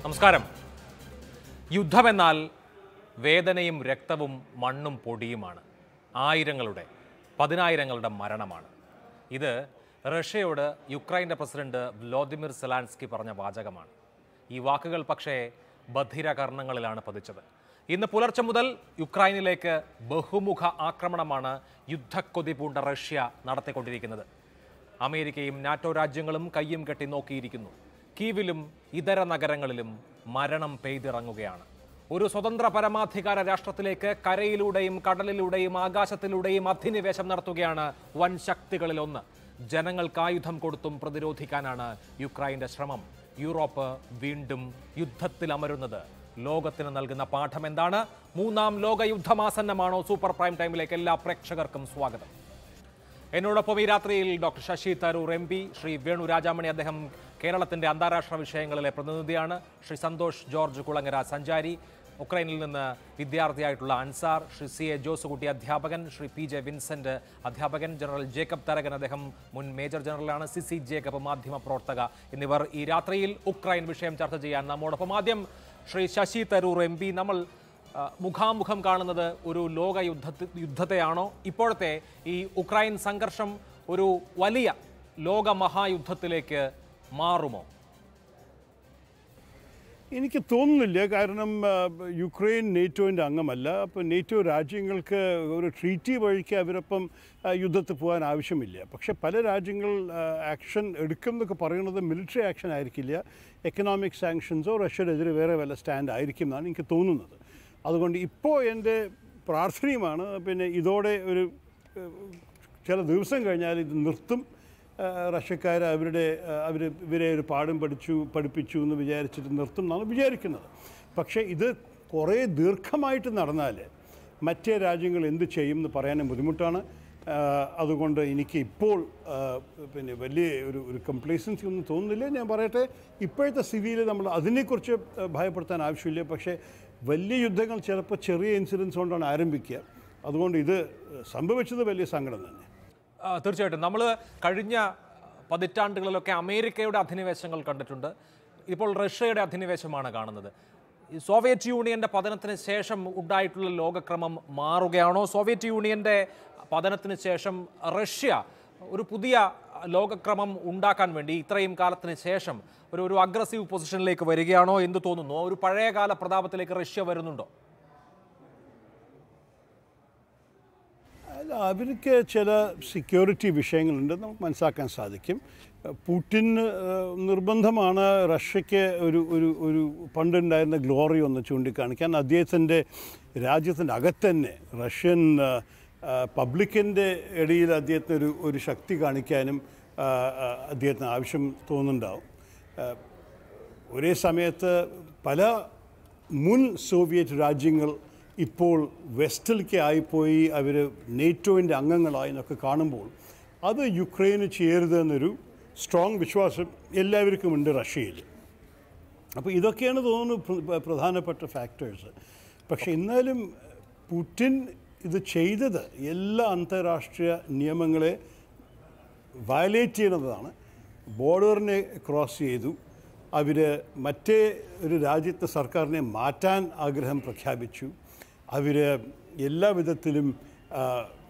നമസ്കാരം യുദ്ധമെന്നാൽ വേദനയും രക്തവും മണ്ണും പൊടിയുമാണ് ആയിരങ്ങളുടെ പതിനായിരങ്ങളുടെ മരണമാണ് ഇത് റഷ്യയോട് യുക്രൈൻ്റെ പ്രസിഡന്റ് വ്ളോദിമിർ സെലാൻസ്കി പറഞ്ഞ വാചകമാണ് ഈ വാക്കുകൾ പക്ഷേ ബധിരകർണങ്ങളിലാണ് പതിച്ചത് ഇന്ന് പുലർച്ചെ മുതൽ യുക്രൈനിലേക്ക് ബഹുമുഖ ആക്രമണമാണ് യുദ്ധക്കൊതി പൂണ്ട റഷ്യ നടത്തിക്കൊണ്ടിരിക്കുന്നത് അമേരിക്കയും നാറ്റോ രാജ്യങ്ങളും കയ്യും കെട്ടി നോക്കിയിരിക്കുന്നു കീവിലും ഇതര നഗരങ്ങളിലും മരണം പെയ്തിറങ്ങുകയാണ് ഒരു സ്വതന്ത്ര പരമാധികാര രാഷ്ട്രത്തിലേക്ക് കരയിലൂടെയും കടലിലൂടെയും ആകാശത്തിലൂടെയും അധിനിവേശം നടത്തുകയാണ് വൻ ശക്തികളിലൊന്ന് ജനങ്ങൾക്ക് ആയുധം കൊടുത്തും പ്രതിരോധിക്കാനാണ് യുക്രൈന്റെ ശ്രമം യൂറോപ്പ് വീണ്ടും യുദ്ധത്തിൽ അമരുന്നത് ലോകത്തിന് നൽകുന്ന പാഠം എന്താണ് മൂന്നാം ലോക യുദ്ധമാസന്നമാണോ സൂപ്പർ പ്രൈം ടൈമിലേക്ക് എല്ലാ പ്രേക്ഷകർക്കും സ്വാഗതം എന്നോടൊപ്പം ഈ രാത്രിയിൽ doctor Shashi Tharoor M P Shri Venu Rajamani അദ്ദേഹം കേരളത്തിന്റെ അന്താരാഷ്ട്ര വിഷയങ്ങളിലെ പ്രതിനിധിയാണ് ശ്രീ സന്തോഷ് ജോർജ് കുളങ്ങര സഞ്ചാരി ഉക്രൈനിൽ നിന്ന് വിദ്യാർത്ഥിയായിട്ടുള്ള അൻസാർ ശ്രീ സി എ ജോസുകുട്ടി അധ്യാപകൻ ശ്രീ പി ജെ വിൻസെന്റ് അധ്യാപകൻ ജനറൽ ജേക്കബ് തരകൻ അദ്ദേഹം മുൻ മേജർ ജനറലാണ് സി സി ജേക്കബ് മാധ്യമ പ്രവർത്തക എന്നിവർ ഈ രാത്രിയിൽ ഉക്രൈൻ വിഷയം ചർച്ച ചെയ്യാൻ നമ്മോടൊപ്പം ആദ്യം ശ്രീ ശശി തരൂർ എം പി നമ്മൾ ആ, മുഖാമുഖം കാണുന്നത് ഒരു ലോക യുദ്ധത്തി യുദ്ധത്തെയാണോ ഇപ്പോഴത്തെ ഈ ഉക്രൈൻ സംഘർഷം ഒരു വലിയ ലോക മഹായുദ്ധത്തിലേക്ക് മാറുമോ എനിക്ക് തോന്നുന്നില്ല കാരണം ആ, യുക്രൈൻ നേറ്റോൻ്റെ അംഗമല്ല അപ്പോൾ നേറ്റോ രാജ്യങ്ങൾക്ക് ഒരു ട്രീറ്റി വഴിക്ക് അവരൊപ്പം ആ, യുദ്ധത്തിൽ പോകാൻ ആവശ്യമില്ല പക്ഷെ പല രാജ്യങ്ങൾ ആക്ഷൻ എടുക്കും എന്നൊക്കെ പറയുന്നത് മിലിറ്ററി ആക്ഷൻ ആയിരിക്കില്ല എക്കണോമിക് സാങ്ഷൻസോ റഷ്യക്കെതിരെ വേറെ വല്ല സ്റ്റാൻഡ് ആയിരിക്കും എന്നാണ് എനിക്ക് തോന്നുന്നത് അതുകൊണ്ട് ഇപ്പോൾ എൻ്റെ പ്രാർത്ഥനയുമാണ് പിന്നെ ഇതോടെ ഒരു ഏഹ്, ചില ദിവസം കഴിഞ്ഞാൽ ഇത് നിർത്തും റഷ്യക്കാർ അവരുടെ അവർ ഇവരെ ഒരു പാഠം പഠിച്ചു പഠിപ്പിച്ചു എന്ന് വിചാരിച്ചിട്ട് നിർത്തും എന്നാണ് വിചാരിക്കുന്നത് പക്ഷേ ഇത് കുറേ ദീർഘമായിട്ട് നടന്നാൽ മറ്റേ രാജ്യങ്ങൾ എന്ത് ചെയ്യും എന്ന് പറയാനും ബുദ്ധിമുട്ടാണ് ആ, അതുകൊണ്ട് എനിക്ക് ഇപ്പോൾ ആ, പിന്നെ വലിയ ഒരു ഒരു കംപ്ലേസൻസി ഒന്നും തോന്നുന്നില്ല ഞാൻ പറയട്ടെ ഇപ്പോഴത്തെ സ്ഥിതിയിൽ നമ്മൾ അതിനെക്കുറിച്ച് ഭയപ്പെടുത്താൻ ആവശ്യമില്ല പക്ഷേ വലിയ യുദ്ധങ്ങൾ ചിലപ്പോൾ ചെറിയ ഇൻസിഡൻസ് കൊണ്ടാണ് ആരംഭിക്കുക അതുകൊണ്ട് ഇത് സംഭവിച്ചത് വലിയ സങ്കടം തന്നെ ആ, തീർച്ചയായിട്ടും നമ്മൾ കഴിഞ്ഞ പതിറ്റാണ്ടുകളിലൊക്കെ അമേരിക്കയുടെ അധിനിവേശങ്ങൾ കണ്ടിട്ടുണ്ട് ഇപ്പോൾ റഷ്യയുടെ അധിനിവേശമാണ് കാണുന്നത് ഈ സോവിയറ്റ് യൂണിയന്റെ പതനത്തിന് ശേഷം ഉണ്ടായിട്ടുള്ള ലോകക്രമം മാറുകയാണോ സോവിയറ്റ് യൂണിയന്റെ പതനത്തിന് ശേഷം റഷ്യ ഒരു പുതിയ ലോകക്രമം ഉണ്ടാക്കാൻ വേണ്ടി ഇത്രയും കാലത്തിന് ശേഷം ഒരു ഒരു അഗ്രസീവ് പൊസിഷനിലേക്ക് വരികയാണോ എന്ന് തോന്നുന്നു ഒരു പഴയകാല പ്രതാപത്തിലേക്ക് റഷ്യ വരുന്നുണ്ടോ അല്ല, അവർക്ക് ചില സെക്യൂരിറ്റി വിഷയങ്ങളുണ്ട് നമുക്ക് മനസ്സിലാക്കാൻ സാധിക്കും പുടിന് ഏഹ്, നിർബന്ധമാണ് റഷ്യയ്ക്ക് ഒരു ഒരു ഒരു പണ്ടുണ്ടായിരുന്ന ഗ്ലോറി ഒന്ന് ചൂണ്ടിക്കാണിക്കാൻ അദ്ദേഹത്തിൻ്റെ രാജ്യത്തിൻ്റെ അകത്തന്നെ റഷ്യൻ ഏഹ്, ഏഹ്, പബ്ലിക്കിൻ്റെ ഇടയിൽ അദ്ദേഹത്തിന് ഒരു ഒരു ശക്തി കാണിക്കാനും ഏഹ്, ഏഹ്, അദ്ദേഹത്തിന് ആവശ്യം തോന്നുന്നുണ്ടാവും ഏഹ്, ഒരേ സമയത്ത് പല മുൻ സോവിയറ്റ് രാജ്യങ്ങൾ ഇപ്പോൾ വെസ്റ്റിലേക്ക് ആയിപ്പോയി അവർ നേറ്റോവിൻ്റെ അംഗങ്ങളായി എന്നൊക്കെ കാണുമ്പോൾ അത് യുക്രൈന് ചെയ്യരുത് എന്നൊരു സ്ട്രോങ് വിശ്വാസം എല്ലാവർക്കും ഉണ്ട് റഷ്യയിൽ അപ്പോൾ ഇതൊക്കെയാണ് തോന്നുന്നു പ്ര- പ്രധാനപ്പെട്ട ഫാക്ടേഴ്സ് പക്ഷേ എന്നാലും പുടിൻ ഇത് ചെയ്തത് എല്ലാ അന്താരാഷ്ട്രീയ നിയമങ്ങളെ വയലേറ്റ് ചെയ്യുന്നതാണ് ബോർഡറിനെ ക്രോസ് ചെയ്തു അവർ മറ്റേ ഒരു രാജ്യത്തെ സർക്കാരിനെ മാറ്റാൻ ആഗ്രഹം പ്രഖ്യാപിച്ചു അവർ എല്ലാ വിധത്തിലും ആ,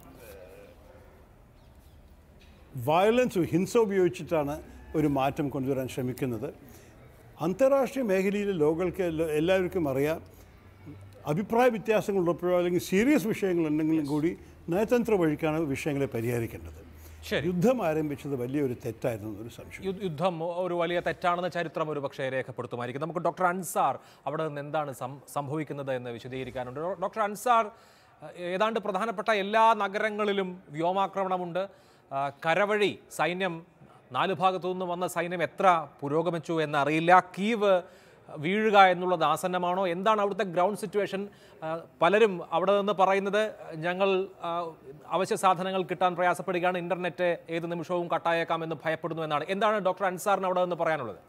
വയലൻസ് ഹിംസ ഉപയോഗിച്ചിട്ടാണ് ഒരു മാറ്റം കൊണ്ടുവരാൻ ശ്രമിക്കുന്നത് അന്താരാഷ്ട്രീയ മേഖലയിലെ ലോകൾക്ക് എല്ലാ- എല്ലാവർക്കും അറിയാം അഭിപ്രായ വ്യത്യാസങ്ങളുള്ളപ്പോഴോ അല്ലെങ്കിൽ സീരിയസ് വിഷയങ്ങളുണ്ടെങ്കിലും കൂടി നയതന്ത്ര വഴിക്കാണ് വിഷയങ്ങളെ പരിഹരിക്കേണ്ടത് ശരി യുദ്ധം ആരംഭിച്ചത് വലിയൊരു തെറ്റായിരുന്നു എന്നൊരു സംശയം യു- യുദ്ധം ഒരു വലിയ തെറ്റാണെന്ന് ചരിത്രം ഒരു പക്ഷേ രേഖപ്പെടുത്തുമായിരിക്കും നമുക്ക് ഡോക്ടർ അൻസാർ അവിടെ നിന്ന് എന്താണ് സം- സംഭവിക്കുന്നത് എന്ന് വിശദീകരിക്കാനുണ്ട് ഡോ- ഡോക്ടർ അൻസാർ ഏഹ്, ഏതാണ്ട് പ്രധാനപ്പെട്ട എല്ലാ നഗരങ്ങളിലും വ്യോമാക്രമണമുണ്ട് ആ, കരവഴി സൈന്യം നാല് ഭാഗത്തു നിന്ന് വന്ന സൈന്യം എത്ര പുരോഗമിച്ചു എന്നറിയില്ല കീവ് വീഴുക എന്നുള്ളത് ആസന്നമാണോ എന്താണ് അവിടുത്തെ ഗ്രൗണ്ട് സിറ്റുവേഷൻ ആ, പലരും അവിടെ നിന്ന് പറയുന്നത് ഞങ്ങൾ ആ, അവശ്യ സാധനങ്ങൾ കിട്ടാൻ പ്രയാസപ്പെടുകയാണ് ഇന്റർനെറ്റ് ഏത് നിമിഷവും കട്ടായേക്കാം എന്ന് ഭയപ്പെടുന്നു എന്നാണ് എന്താണ് ഡോക്ടർ അൻസാറിന് അവിടെ നിന്ന് പറയാനുള്ളത്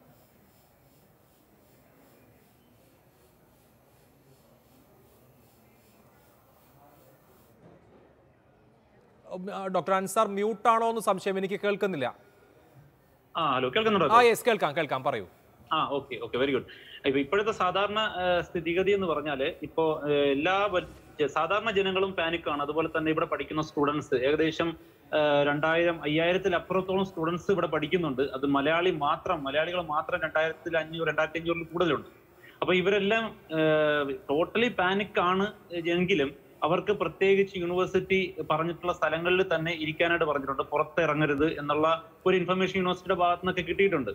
ഉം, ആ, ഡോക്ടർ അൻസാർ മ്യൂട്ടാണോ എന്ന് സംശയം എനിക്ക് കേൾക്കുന്നില്ല ആ ഹലോ കേൾക്കുന്നുണ്ടോ ആ യെസ് കേൾക്കാം കേൾക്കാം പറയൂ ആ ഓക്കെ ഓക്കെ വെരി ഗുഡ് ഇപ്പൊ ഇപ്പോഴത്തെ സാധാരണ ആ, സ്ഥിതിഗതി എന്ന് പറഞ്ഞാല് ഇപ്പോ ആ, എല്ലാ വ- ജ- സാധാരണ ജനങ്ങളും പാനിക്കാണ് അതുപോലെ തന്നെ ഇവിടെ പഠിക്കുന്ന സ്റ്റുഡൻസ് ഏകദേശം ആ, രണ്ടായിരം അയ്യായിരത്തിലപ്പുറത്തോളം സ്റ്റുഡൻസ് ഇവിടെ പഠിക്കുന്നുണ്ട് അത് മലയാളി മാത്രം മലയാളികൾ മാത്രം രണ്ടായിരത്തിൽ അഞ്ഞൂറ് രണ്ടായിരത്തി അഞ്ഞൂറിൽ കൂടുതലുണ്ട് അപ്പൊ ഇവരെല്ലാം ടോട്ടലി പാനിക് ആണ് എങ്കിലും അവർക്ക് പ്രത്യേകിച്ച് യൂണിവേഴ്സിറ്റി പറഞ്ഞിട്ടുള്ള സ്ഥലങ്ങളിൽ തന്നെ ഇരിക്കാനായിട്ട് പറഞ്ഞിട്ടുണ്ട് പുറത്തിറങ്ങരുത് എന്നുള്ള ഒരു ഇൻഫർമേഷൻ യൂണിവേഴ്സിറ്റിയുടെ ഭാഗത്തു നിന്നൊക്കെ കിട്ടിയിട്ടുണ്ട്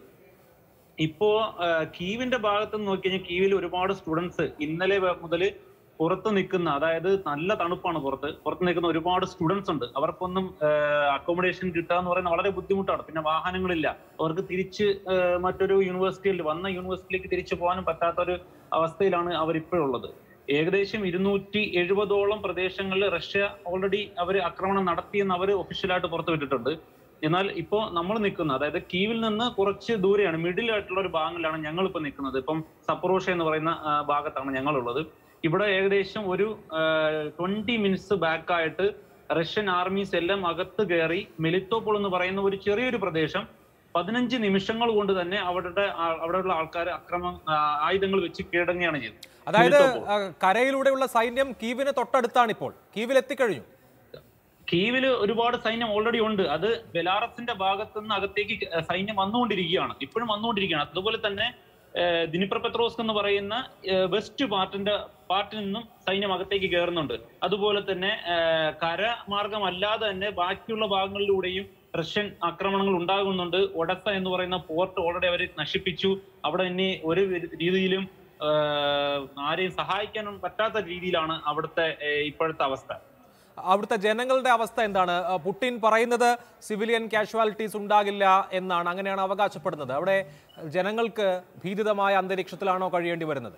ഇപ്പോ ആ, കീവിന്റെ ഭാഗത്ത് നിന്ന് നോക്കി കഴിഞ്ഞാൽ കീവിൽ ഒരുപാട് സ്റ്റുഡൻസ് ഇന്നലെ മുതൽ പുറത്ത് നിൽക്കുന്ന അതായത് നല്ല തണുപ്പാണ് പുറത്ത് പുറത്ത് നിൽക്കുന്ന ഒരുപാട് സ്റ്റുഡൻസ് ഉണ്ട് അവർക്കൊന്നും അക്കോമഡേഷൻ കിട്ടുക എന്ന് പറയുന്നത് വളരെ ബുദ്ധിമുട്ടാണ് പിന്നെ വാഹനങ്ങളില്ല അവർക്ക് തിരിച്ച് ആ, മറ്റൊരു യൂണിവേഴ്സിറ്റിയിൽ വന്ന യൂണിവേഴ്സിറ്റിയിലേക്ക് തിരിച്ചു പോകാനും പറ്റാത്ത ഒരു അവസ്ഥയിലാണ് അവർ ഇപ്പോഴുള്ളത് ഏകദേശം ഇരുന്നൂറ്റി എഴുപതോളം പ്രദേശങ്ങളിൽ റഷ്യ ഓൾറെഡി അവർ ആക്രമണം നടത്തിയെന്ന് അവർ ഒഫീഷ്യലായിട്ട് പുറത്തുവിട്ടിട്ടുണ്ട് എന്നാൽ ഇപ്പോ നമ്മൾ നിൽക്കുന്ന അതായത് കീവിൽ നിന്ന് കുറച്ച് ദൂരെയാണ് മിഡിൽ ആയിട്ടുള്ള ഒരു ഭാഗങ്ങളിലാണ് ഞങ്ങൾ ഇപ്പൊ നിൽക്കുന്നത് ഇപ്പം സപ്രോഷ എന്ന് പറയുന്ന ആ, ഭാഗത്താണ് ഞങ്ങളുള്ളത് ഇവിടെ ഏകദേശം ഒരു ട്വന്റി മിനിറ്റ്സ് ബാക്ക് ആയിട്ട് റഷ്യൻ ആർമീസ് എല്ലാം അകത്ത് കയറി മെലിത്തോപ്പോൾ എന്ന് പറയുന്ന ഒരു ചെറിയൊരു പ്രദേശം പതിനഞ്ച് നിമിഷങ്ങൾ കൊണ്ട് തന്നെ അവരുടെ ആ- അവിടെയുള്ള ആൾക്കാർ അക്രമം ആ, ആയുധങ്ങൾ വെച്ച് കീഴടങ്ങുകയാണ് ചെയ്തത് അതായത് മെലിത്തോപ്പോൾ. ആ, കരയിലൂടെയുള്ള സൈന്യം കീവിന് തൊട്ടടുത്താണ് ഇപ്പോൾ കീവിൽ എത്തിക്കഴിഞ്ഞു കീവില് ഒരുപാട് സൈന്യം ഓൾറെഡി ഉണ്ട് അത് ബെലാറസിന്റെ ഭാഗത്തു നിന്ന് അകത്തേക്ക് സൈന്യം വന്നുകൊണ്ടിരിക്കുകയാണ് ഇപ്പോഴും വന്നുകൊണ്ടിരിക്കുകയാണ് അതുപോലെ തന്നെ ദിനിപ്ര പെത്രോസ്ക് എന്ന് പറയുന്ന ഏഹ്, വെസ്റ്റ് പാർട്ടിന്റെ പാർട്ടിൽ നിന്നും സൈന്യം അകത്തേക്ക് കയറുന്നുണ്ട് അതുപോലെ തന്നെ ഏഹ്, കരമാർഗമല്ലാതെ തന്നെ ബാക്കിയുള്ള ഭാഗങ്ങളിലൂടെയും റഷ്യൻ ആക്രമണങ്ങൾ ഉണ്ടാകുന്നുണ്ട് ഒഡസ എന്ന് പറയുന്ന പോർട്ട് ഓൾറെഡി അവർ നശിപ്പിച്ചു അവിടെ ഇനി ഒരു രീതിയിലും ഏഹ്, ആരെയും സഹായിക്കാനും പറ്റാത്ത രീതിയിലാണ് അവിടുത്തെ ഏഹ്, ഇപ്പോഴത്തെ അവസ്ഥ അവിടുത്തെ ജനങ്ങളുടെ അവസ്ഥ എന്താണ് ആ, പുടിൻ പറയുന്നത് സിവിലിയൻ കാഷ്വാലിറ്റീസ് ഉണ്ടാകില്ല എന്നാണ് അങ്ങനെയാണ് അവകാശപ്പെടുന്നത് അവിടെ ജനങ്ങൾക്ക് ഭീതിതമായ അന്തരീക്ഷത്തിലാണോ കഴിയേണ്ടി വരുന്നത്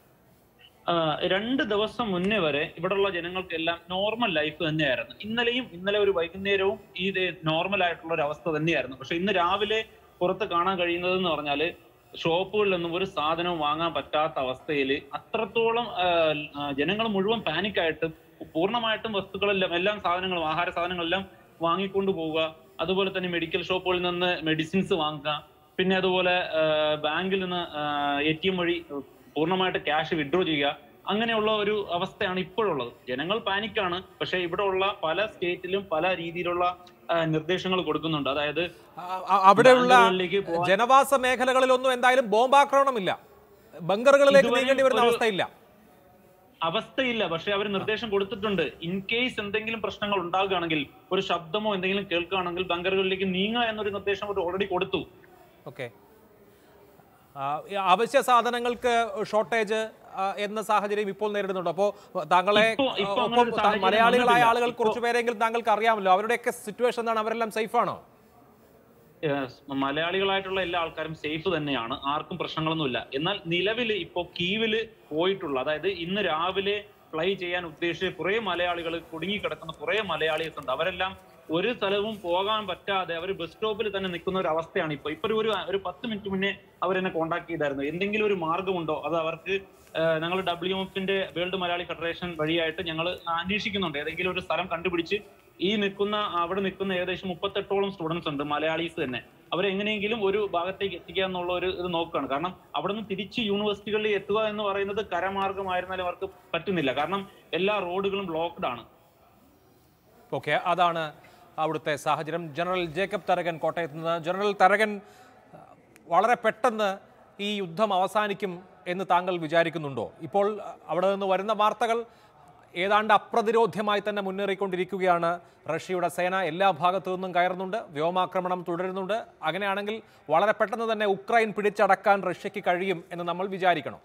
ആ, രണ്ട് ദിവസം മുന്നേ വരെ ഇവിടെയുള്ള ജനങ്ങൾക്കെല്ലാം നോർമൽ ലൈഫ് തന്നെയായിരുന്നു ഇന്നലെയും ഇന്നലെ ഒരു വൈകുന്നേരവും ഈ നോർമൽ ആയിട്ടുള്ള ഒരു അവസ്ഥ തന്നെയായിരുന്നു പക്ഷെ ഇന്ന് രാവിലെ പുറത്ത് കാണാൻ കഴിയുന്നത് എന്ന് പറഞ്ഞാല് ഷോപ്പുകളിലൊന്നും ഒരു സാധനവും വാങ്ങാൻ പറ്റാത്ത അവസ്ഥയിൽ അത്രത്തോളം ജനങ്ങൾ മുഴുവൻ പാനിക്കായിട്ട് പൂർണ്ണമായിട്ടും വസ്തുക്കളെല്ലാം എല്ലാം സാധനങ്ങളും ആഹാര സാധനങ്ങളെല്ലാം വാങ്ങിക്കൊണ്ട് പോവുക അതുപോലെ തന്നെ മെഡിക്കൽ ഷോപ്പുകളിൽ നിന്ന് മെഡിസിൻസ് വാങ്ങുക പിന്നെ അതുപോലെ ആ, ബാങ്കിൽ നിന്ന് എ ടി എം വഴി പൂർണ്ണമായിട്ട് ക്യാഷ് വിഡ്രോ ചെയ്യുക അങ്ങനെയുള്ള ഒരു അവസ്ഥയാണ് ഇപ്പോഴുള്ളത് ജനങ്ങൾ പാനിക്കാണ് പക്ഷെ ഇവിടെ ഉള്ള പല സ്റ്റേറ്റിലും പല രീതിയിലുള്ള ആ, നിർദ്ദേശങ്ങൾ കൊടുക്കുന്നുണ്ട് അതായത് ആ, ആ, അവിടെയുള്ള ബാങ്കുകളിലേക്ക് പോവാൻ- ജനവാസ മേഖലകളിലൊന്നും എന്തായാലും ബോംബാക്രമണമില്ല ബങ്കറുകളിലേക്ക് ഇതുവരെ നീങ്ങേണ്ടി വരുന്ന ഒരു- അവസ്ഥയില്ല അവസ്ഥയില്ല പക്ഷെ അവർ നിർദ്ദേശം കൊടുത്തിട്ടുണ്ട് ഇൻ കേസ് എന്തെങ്കിലും പ്രശ്നങ്ങൾ ഉണ്ടാകുകയാണെങ്കിൽ ഒരു ശബ്ദമോ എന്തെങ്കിലും കേൾക്കുകയാണെങ്കിൽ ബങ്കറുകളിലേക്ക് നീങ്ങുക എന്നൊരു നിർദ്ദേശം അവർ ഓൾറെഡി കൊടുത്തു ഓക്കെ അവശ്യ സാധനങ്ങൾക്ക് ഷോർട്ടേജ് എന്ന സാഹചര്യം ഇപ്പോൾ നേരിടുന്നുണ്ട് അപ്പോൾ താങ്കളെ ഇപ്പോ- ഇപ്പോ ഒപ്പം അങ്ങനെ ഒരു സാഹചര്യം മലയാളികളായ വന്നിട്ടില്ല. ആളുകൾ ഇപ്പോ- കുറച്ചു പേരെങ്കിലും താങ്കൾക്ക് അറിയാമല്ലോ അവരുടെയൊക്കെ സിറ്റുവേഷൻ എന്താണ് അവരെല്ലാം സേഫ് ആണോ Yes, മലയാളികളായിട്ടുള്ള എല്ലാ ആൾക്കാരും സേഫ് തന്നെയാണ് ആർക്കും പ്രശ്നങ്ങളൊന്നുമില്ല എന്നാൽ നിലവിൽ ഇപ്പോ കീവില് പോയിട്ടുള്ള അതായത് ഇന്ന് രാവിലെ ഫ്ലൈ ചെയ്യാൻ ഉദ്ദേശിച്ച കുറെ മലയാളികൾ കുടുങ്ങിക്കിടക്കുന്ന കുറെ മലയാളീസ് ഉണ്ട് അവരെല്ലാം ഒരു സ്ഥലവും പോകാൻ പറ്റാതെ അവർ ബസ് സ്റ്റോപ്പിൽ തന്നെ നിൽക്കുന്ന ഒരു അവസ്ഥയാണ് ഇപ്പൊ ഇപ്പൊ ഒരു ഒരു പത്ത് മിനിറ്റ് മുന്നേ അവരെന്നെ കോൺടാക്ട് ചെയ്തായിരുന്നു എന്തെങ്കിലും ഒരു മാർഗമുണ്ടോ അത് അവർക്ക് ഞങ്ങൾ ഡബ്ല്യു എഫിന്റെ വേൾഡ് മലയാളി ഫെഡറേഷൻ വഴിയായിട്ട് ഞങ്ങൾ അന്വേഷിക്കുന്നുണ്ട് ഏതെങ്കിലും ഒരു സ്ഥലം കണ്ടുപിടിച്ച് ഈ നിൽക്കുന്ന അവിടെ നിൽക്കുന്ന ഏകദേശം മുപ്പത്തെട്ടോളം സ്റ്റുഡൻസ് ഉണ്ട് മലയാളീസ് തന്നെ അവരെ എങ്ങനെയെങ്കിലും ഒരു ഭാഗത്തേക്ക് എത്തിക്കുക എന്നുള്ള ഒരു ഇത് നോക്കുകയാണ് കാരണം അവിടെ നിന്ന് തിരിച്ച് യൂണിവേഴ്സിറ്റികളിൽ എത്തുക എന്ന് പറയുന്നത് കരമാർഗമായിരുന്നാലും അവർക്ക് പറ്റുന്നില്ല കാരണം എല്ലാ റോഡുകളും ബ്ലോക്ക്ഡ് ആണ് ഓക്കെ അതാണ് അവിടുത്തെ സാഹചര്യം ജനറൽ ജേക്കബ് തരകൻ കോട്ടയത്ത് നിന്ന് ജനറൽ തരകൻ വളരെ പെട്ടെന്ന് ഈ യുദ്ധം അവസാനിക്കും എന്ന് താങ്കൾ വിചാരിക്കുന്നുണ്ടോ ഇപ്പോൾ അവിടെ നിന്ന് വരുന്ന വാർത്തകൾ ഏതാണ്ട് അപ്രതിരോധ്യമായി തന്നെ മുന്നേറിക്കൊണ്ടിരിക്കുകയാണ് റഷ്യയുടെ സേന എല്ലാ ഭാഗത്തു നിന്നും കയറുന്നുണ്ട് വ്യോമാക്രമണം തുടരുന്നുണ്ട് അങ്ങനെയാണെങ്കിൽ വളരെ പെട്ടെന്ന് തന്നെ ഉക്രൈൻ പിടിച്ചടക്കാൻ റഷ്യക്ക് കഴിയും എന്ന് നമ്മൾ വിചാരിക്കണം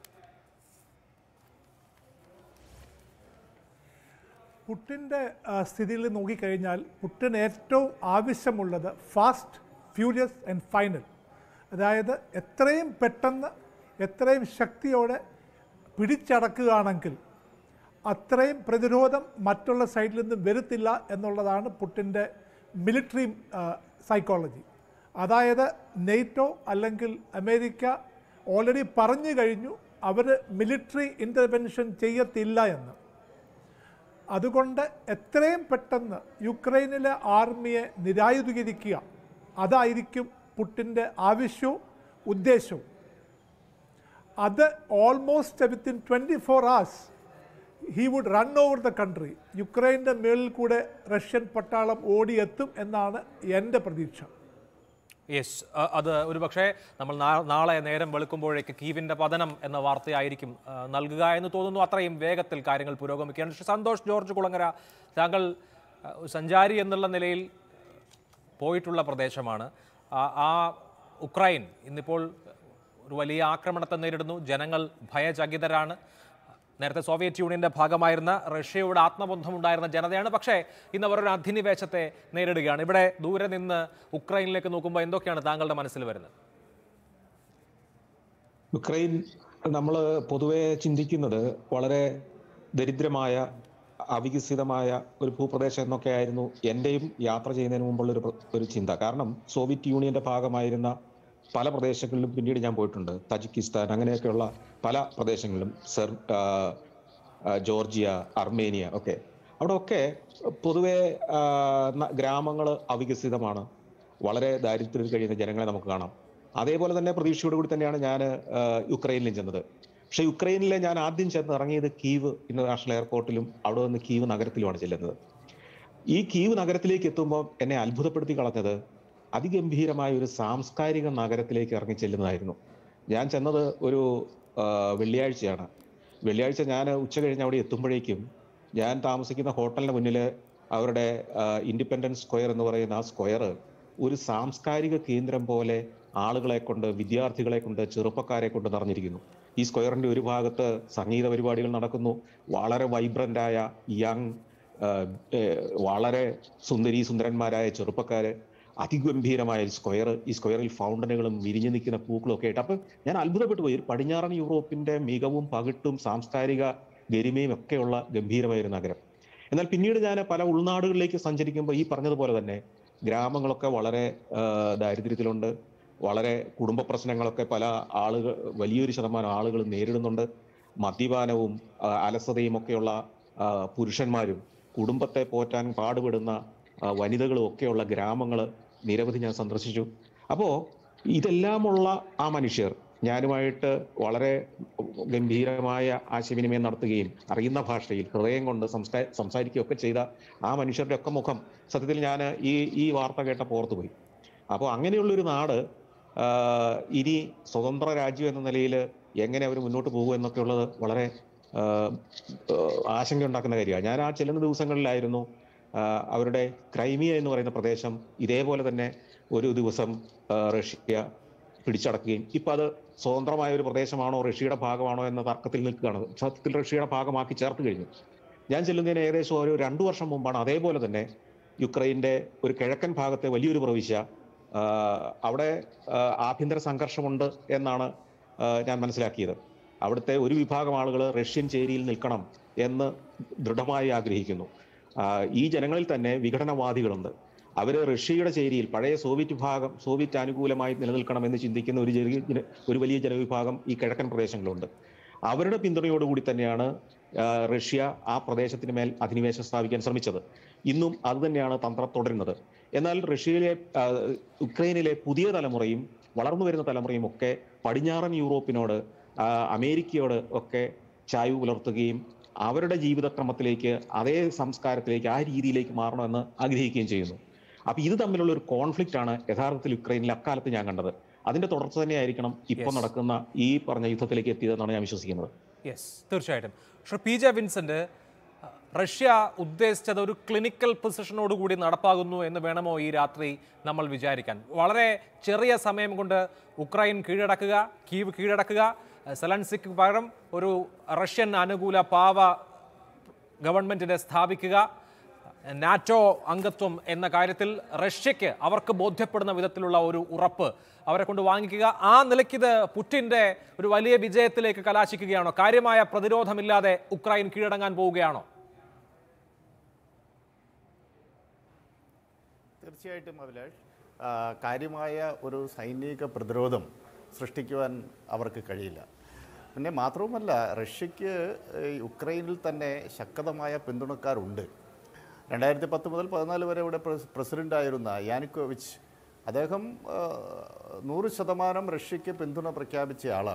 പുട്ടിൻ്റെ സ്ഥിതിയിൽ നോക്കിക്കഴിഞ്ഞാൽ പുട്ടിന് ഏറ്റവും ആവശ്യമുള്ളത് ഫാസ്റ്റ് ഫ്യൂരിയസ് ആൻഡ് ഫൈനൽ അതായത് എത്രയും പെട്ടെന്ന് എത്രയും ശക്തിയോടെ പിടിച്ചടക്കുകയാണെങ്കിൽ അത്രയും പ്രതിരോധം മറ്റുള്ള സൈഡിൽ നിന്ന് വരുത്തില്ല എന്നുള്ളതാണ് പുട്ടിൻ്റെ മിലിറ്ററി സൈക്കോളജി അതായത് നെയ്റ്റോ അല്ലെങ്കിൽ അമേരിക്ക ഓൾറെഡി പറഞ്ഞു കഴിഞ്ഞു അവർ മിലിറ്ററി ഇൻ്റർവെൻഷൻ ചെയ്യത്തില്ല എന്ന് അതുകൊണ്ട് എത്രയും പെട്ടെന്ന് യുക്രൈനിലെ ആർമിയെ നിരായുധീകരിക്കുക അതായിരിക്കും പുട്ടിൻ്റെ ആവശ്യവും ഉദ്ദേശവും അത് almost within twenty four hours he would run over the country യുക്രൈൻ്റെ മേളിൽ കൂടെ റഷ്യൻ പട്ടാളം ഓടിയെത്തും എന്നാണ് എൻ്റെ പ്രതീക്ഷ യെസ് അത് ഒരു പക്ഷേ നമ്മൾ നാ- നാളെ നേരം വെളുക്കുമ്പോഴേക്ക് കീവിൻ്റെ പതനം എന്ന വാർത്തയായിരിക്കും ആ, നൽകുക എന്ന് തോന്നുന്നു അത്രയും വേഗത്തിൽ കാര്യങ്ങൾ പുരോഗമിക്കുകയാണ് ശ്രീ സന്തോഷ് ജോർജ് കുളങ്ങര താങ്കൾ ആ, ഒരു സഞ്ചാരി എന്നുള്ള നിലയിൽ പോയിട്ടുള്ള പ്രദേശമാണ് ആ- ആ ഉക്രൈൻ ഇന്നിപ്പോൾ ഒരു വലിയ ആക്രമണത്തെ നേരിടുന്നു ജനങ്ങൾ ഭയചകിതരാണ് നേരത്തെ സോവിയറ്റ് യൂണിയന്റെ ഭാഗമായിരുന്ന റഷ്യയോട് ആത്മബന്ധമുണ്ടായിരുന്ന ജനതയാണ് പക്ഷേ ഇന്ന് അവർ ഒരു അധിനിവേശത്തെ നേരിടുകയാണ് ഇവിടെ ദൂരെ നിന്ന് ഉക്രൈനിലേക്ക് നോക്കുമ്പോൾ എന്തൊക്കെയാണ് താങ്കളുടെ മനസ്സിൽ വരുന്നത് യുക്രൈൻ നമ്മൾ പൊതുവെ ചിന്തിക്കുന്നത് വളരെ ദരിദ്രമായ അവികസിതമായ ഒരു ഭൂപ്രദേശം എന്നൊക്കെ ആയിരുന്നു എൻ്റെയും യാത്ര ചെയ്യുന്നതിന് മുമ്പുള്ള ഒരു പ്ര- ഒരു ചിന്ത കാരണം സോവിയറ്റ് യൂണിയന്റെ ഭാഗമായിരുന്ന പല പ്രദേശങ്ങളിലും പിന്നീട് ഞാൻ പോയിട്ടുണ്ട് തജിക്കിസ്ഥാൻ അങ്ങനെയൊക്കെയുള്ള പല പ്രദേശങ്ങളിലും സെർ ആ, ആ, ജോർജിയ അർമേനിയ ഒക്കെ അവിടെ ഒക്കെ പൊതുവെ ഗ്രാമങ്ങൾ അവികസിതമാണ് വളരെ ദാരിദ്ര്യത്തിൽ കഴിയുന്ന ജനങ്ങളെ നമുക്ക് കാണാം അതേപോലെ തന്നെ പ്രതീക്ഷയോട് കൂടി തന്നെയാണ് ഞാൻ യുക്രൈനിലും ചെന്നത് പക്ഷേ യുക്രൈനിലെ ഞാൻ ആദ്യം ചെന്ന് ഇറങ്ങിയത് കീവ് ഇന്റർനാഷണൽ എയർപോർട്ടിലും അവിടെ നിന്ന് കീവ് നഗരത്തിലുമാണ് ചെല്ലുന്നത് ഈ കീവ് നഗരത്തിലേക്ക് എത്തുമ്പോൾ എന്നെ അത്ഭുതപ്പെടുത്തി കളഞ്ഞത് അതിഗംഭീരമായ ഒരു സാംസ്കാരിക നഗരത്തിലേക്ക് ഇറങ്ങി ചെല്ലുന്നതായിരുന്നു ഞാൻ ചെന്നത് ഒരു ആ, വെള്ളിയാഴ്ചയാണ് വെള്ളിയാഴ്ച ഞാൻ ഉച്ച കഴിഞ്ഞ് അവിടെ എത്തുമ്പോഴേക്കും ഞാൻ താമസിക്കുന്ന ഹോട്ടലിന് മുന്നിൽ അവരുടെ ഇൻഡിപെൻഡൻസ് സ്ക്വയർ എന്ന് പറയുന്ന ആ സ്ക്വയർ ഒരു സാംസ്കാരിക കേന്ദ്രം പോലെ ആളുകളെ കൊണ്ട് വിദ്യാർത്ഥികളെ കൊണ്ട് ചെറുപ്പക്കാരെ കൊണ്ട് നിറഞ്ഞിരിക്കുന്നു ഈ സ്ക്വയറിന്റെ ഒരു ഭാഗത്ത് സംഗീത പരിപാടികൾ നടക്കുന്നു വളരെ വൈബ്രൻ്റായ യങ് വളരെ സുന്ദരി സുന്ദരന്മാരായ ചെറുപ്പക്കാര് അതിഗംഭീരമായ ഒരു സ്ക്വയർ ഈ സ്ക്വയറിൽ ഫൗണ്ടനുകളും വിരിഞ്ഞു നിൽക്കുന്ന പൂക്കളും ഒക്കെ ആയിട്ട് അപ്പം ഞാൻ അത്ഭുതപ്പെട്ടു പോയി ഒരു പടിഞ്ഞാറൻ യൂറോപ്പിന്റെ മികവും പകിട്ടും സാംസ്കാരിക ഗരിമയും ഒക്കെയുള്ള ഗംഭീരമായ ഒരു നഗരം എന്നാൽ പിന്നീട് ഞാൻ പല ഉൾനാടുകളിലേക്ക് സഞ്ചരിക്കുമ്പോൾ ഈ പറഞ്ഞതുപോലെ തന്നെ ഗ്രാമങ്ങളൊക്കെ വളരെ ആ, ദാരിദ്ര്യത്തിലുണ്ട് വളരെ കുടുംബ പ്രശ്നങ്ങളൊക്കെ പല ആളുകൾ വലിയൊരു ശതമാനം ആളുകൾ നേരിടുന്നുണ്ട് മദ്യപാനവും ആ, അലസതയും ഒക്കെയുള്ള ആ, പുരുഷന്മാരും കുടുംബത്തെ പോറ്റാൻ പാടുപെടുന്ന ആ, വനിതകളും ഒക്കെയുള്ള ഗ്രാമങ്ങൾ നിരവധി ഞാൻ സന്ദർശിച്ചു അപ്പോൾ ഇതെല്ലാമുള്ള ആ മനുഷ്യർ ഞാനുമായിട്ട് വളരെ ഗംഭീരമായ ആശയവിനിമയം നടത്തുകയും അറിയുന്ന ഭാഷയിൽ ഹൃദയം കൊണ്ട് സംസ്കാ സംസാരിക്കുകയൊക്കെ ചെയ്ത ആ മനുഷ്യരുടെ ഒക്കെ മുഖം സത്യത്തിൽ ഞാൻ ഈ ഈ വാർത്ത കേട്ടപ്പോൾ ഓർത്തുപോയി അപ്പോൾ അങ്ങനെയുള്ളൊരു നാട് ആ, ഇനി സ്വതന്ത്ര രാജ്യം എന്ന നിലയിൽ എങ്ങനെ അവർ മുന്നോട്ട് പോകും എന്നൊക്കെ ഉള്ളത് വളരെ ആ, ആ, ആശങ്ക ഉണ്ടാക്കുന്ന കാര്യമാണ് ഞാൻ ആ ചെല്ലുന്ന ദിവസങ്ങളിലായിരുന്നു ആ, അവരുടെ ക്രൈമിയ എന്ന് പറയുന്ന പ്രദേശം ഇതേപോലെ തന്നെ ഒരു ദിവസം ആ, റഷ്യ പിടിച്ചടക്കുകയും ഇപ്പൊ അത് സ്വതന്ത്രമായ ഒരു പ്രദേശമാണോ റഷ്യയുടെ ഭാഗമാണോ എന്ന തർക്കത്തിൽ നിൽക്കുകയാണ് സത്യത്തിൽ റഷ്യയുടെ ഭാഗമാക്കി ചേർത്ത് കഴിഞ്ഞു ഞാൻ ചെല്ലുന്നതിന് ഏകദേശം ഒരു രണ്ടു വർഷം മുമ്പാണ് അതേപോലെ തന്നെ യുക്രൈന്റെ ഒരു കിഴക്കൻ ഭാഗത്തെ വലിയൊരു പ്രവിശ്യ ആ, അവിടെ ആ, ആഭ്യന്തര സംഘർഷമുണ്ട് എന്നാണ് ആ, ഞാൻ മനസ്സിലാക്കിയത് അവിടുത്തെ ഒരു വിഭാഗം ആളുകൾ റഷ്യൻ ചേരിയിൽ നിൽക്കണം എന്ന് ദൃഢമായി ആഗ്രഹിക്കുന്നു ആ, ഈ ജനങ്ങളിൽ തന്നെ വിഘടനവാദികളുണ്ട് അവർ റഷ്യയുടെ ചേരിയിൽ പഴയ സോവിയറ്റ് വിഭാഗം സോവിയറ്റ് അനുകൂലമായി നിലനിൽക്കണം എന്ന് ചിന്തിക്കുന്ന ഒരു ചെറിയ ജന- ഒരു വലിയ ജനവിഭാഗം ഈ കിഴക്കൻ പ്രദേശങ്ങളുണ്ട് അവരുടെ പിന്തുണയോടുകൂടി തന്നെയാണ് ആ, റഷ്യ ആ പ്രദേശത്തിന് മേൽ അധിനിവേശം സ്ഥാപിക്കാൻ ശ്രമിച്ചത് ഇന്നും അത് തന്നെയാണ് തന്ത്രം തുടരുന്നത് എന്നാൽ റഷ്യയിലെ ആ, ഉക്രൈനിലെ പുതിയ തലമുറയും വളർന്നു വരുന്ന തലമുറയും ഒക്കെ പടിഞ്ഞാറൻ യൂറോപ്പിനോട് ആ, അമേരിക്കയോട് ഒക്കെ ചായ്വ് പുലർത്തുകയും അവരുടെ ജീവിതക്രമത്തിലേക്ക് അതേ സംസ്കാരത്തിലേക്ക് ആ രീതിയിലേക്ക് മാറണമെന്ന് ആഗ്രഹിക്കുകയും ചെയ്യുന്നു അപ്പൊ ഇത് തമ്മിലുള്ള ഒരു കോൺഫ്ലിക്റ്റ് ആണ് യഥാർത്ഥത്തിൽ യുക്രൈനിൽ അക്കാലത്ത് ഞാൻ കണ്ടത് അതിന്റെ തുടർച്ച തന്നെയായിരിക്കണം ഇപ്പൊ Yes. നടക്കുന്ന ഈ പറഞ്ഞ യുദ്ധത്തിലേക്ക് എത്തിയതെന്നാണ് ഞാൻ വിശ്വസിക്കുന്നത് യെസ് തീർച്ചയായിട്ടും ശ്രീ പി ജെ വിൻസെന്റ് അഹ്, റഷ്യ ഉദ്ദേശിച്ചത് ഒരു ക്ലിനിക്കൽ പൊസിഷനോട് കൂടി നടപ്പാകുന്നു എന്ന് വേണമോ ഈ രാത്രി നമ്മൾ വിചാരിക്കാൻ വളരെ ചെറിയ സമയം കൊണ്ട് ഉക്രൈൻ കീഴടക്കുക കീവ് കീഴടക്കുക അഹ്, സെലൻസിക്ക് പകരം ഒരു റഷ്യൻ അനുകൂല പാവ ഗവൺമെന്റിനെ സ്ഥാപിക്കുക നാറ്റോ അംഗത്വം എന്ന കാര്യത്തിൽ റഷ്യക്ക് അവർക്ക് ബോധ്യപ്പെടുന്ന വിധത്തിലുള്ള ഒരു ഉറപ്പ് അവരെ കൊണ്ട് വാങ്ങിക്കുക ആ നിലയ്ക്ക് ഇത് പുടിൻ്റെ ഒരു വലിയ വിജയത്തിലേക്ക് കലാശിക്കുകയാണോ കാര്യമായ പ്രതിരോധമില്ലാതെ ഉക്രൈൻ കീഴടങ്ങാൻ പോവുകയാണോ തീർച്ചയായിട്ടും അഭിലാഷ് ആ, കാര്യമായ ഒരു സൈനിക പ്രതിരോധം സൃഷ്ടിക്കുവാൻ അവർക്ക് കഴിയില്ല പിന്നെ മാത്രവുമല്ല റഷ്യക്ക് ഈ യുക്രൈനിൽ തന്നെ ശക്തമായ പിന്തുണക്കാരുണ്ട് രണ്ടായിരത്തി പത്ത് മുതൽ പതിനാല് വരെ ഇവിടെ പ്രസ് പ്രസിഡൻ്റായിരുന്ന യാനുക്കോവിച്ച് അദ്ദേഹം ആ, നൂറ് ശതമാനം റഷ്യക്ക് പിന്തുണ പ്രഖ്യാപിച്ച ആളാണ്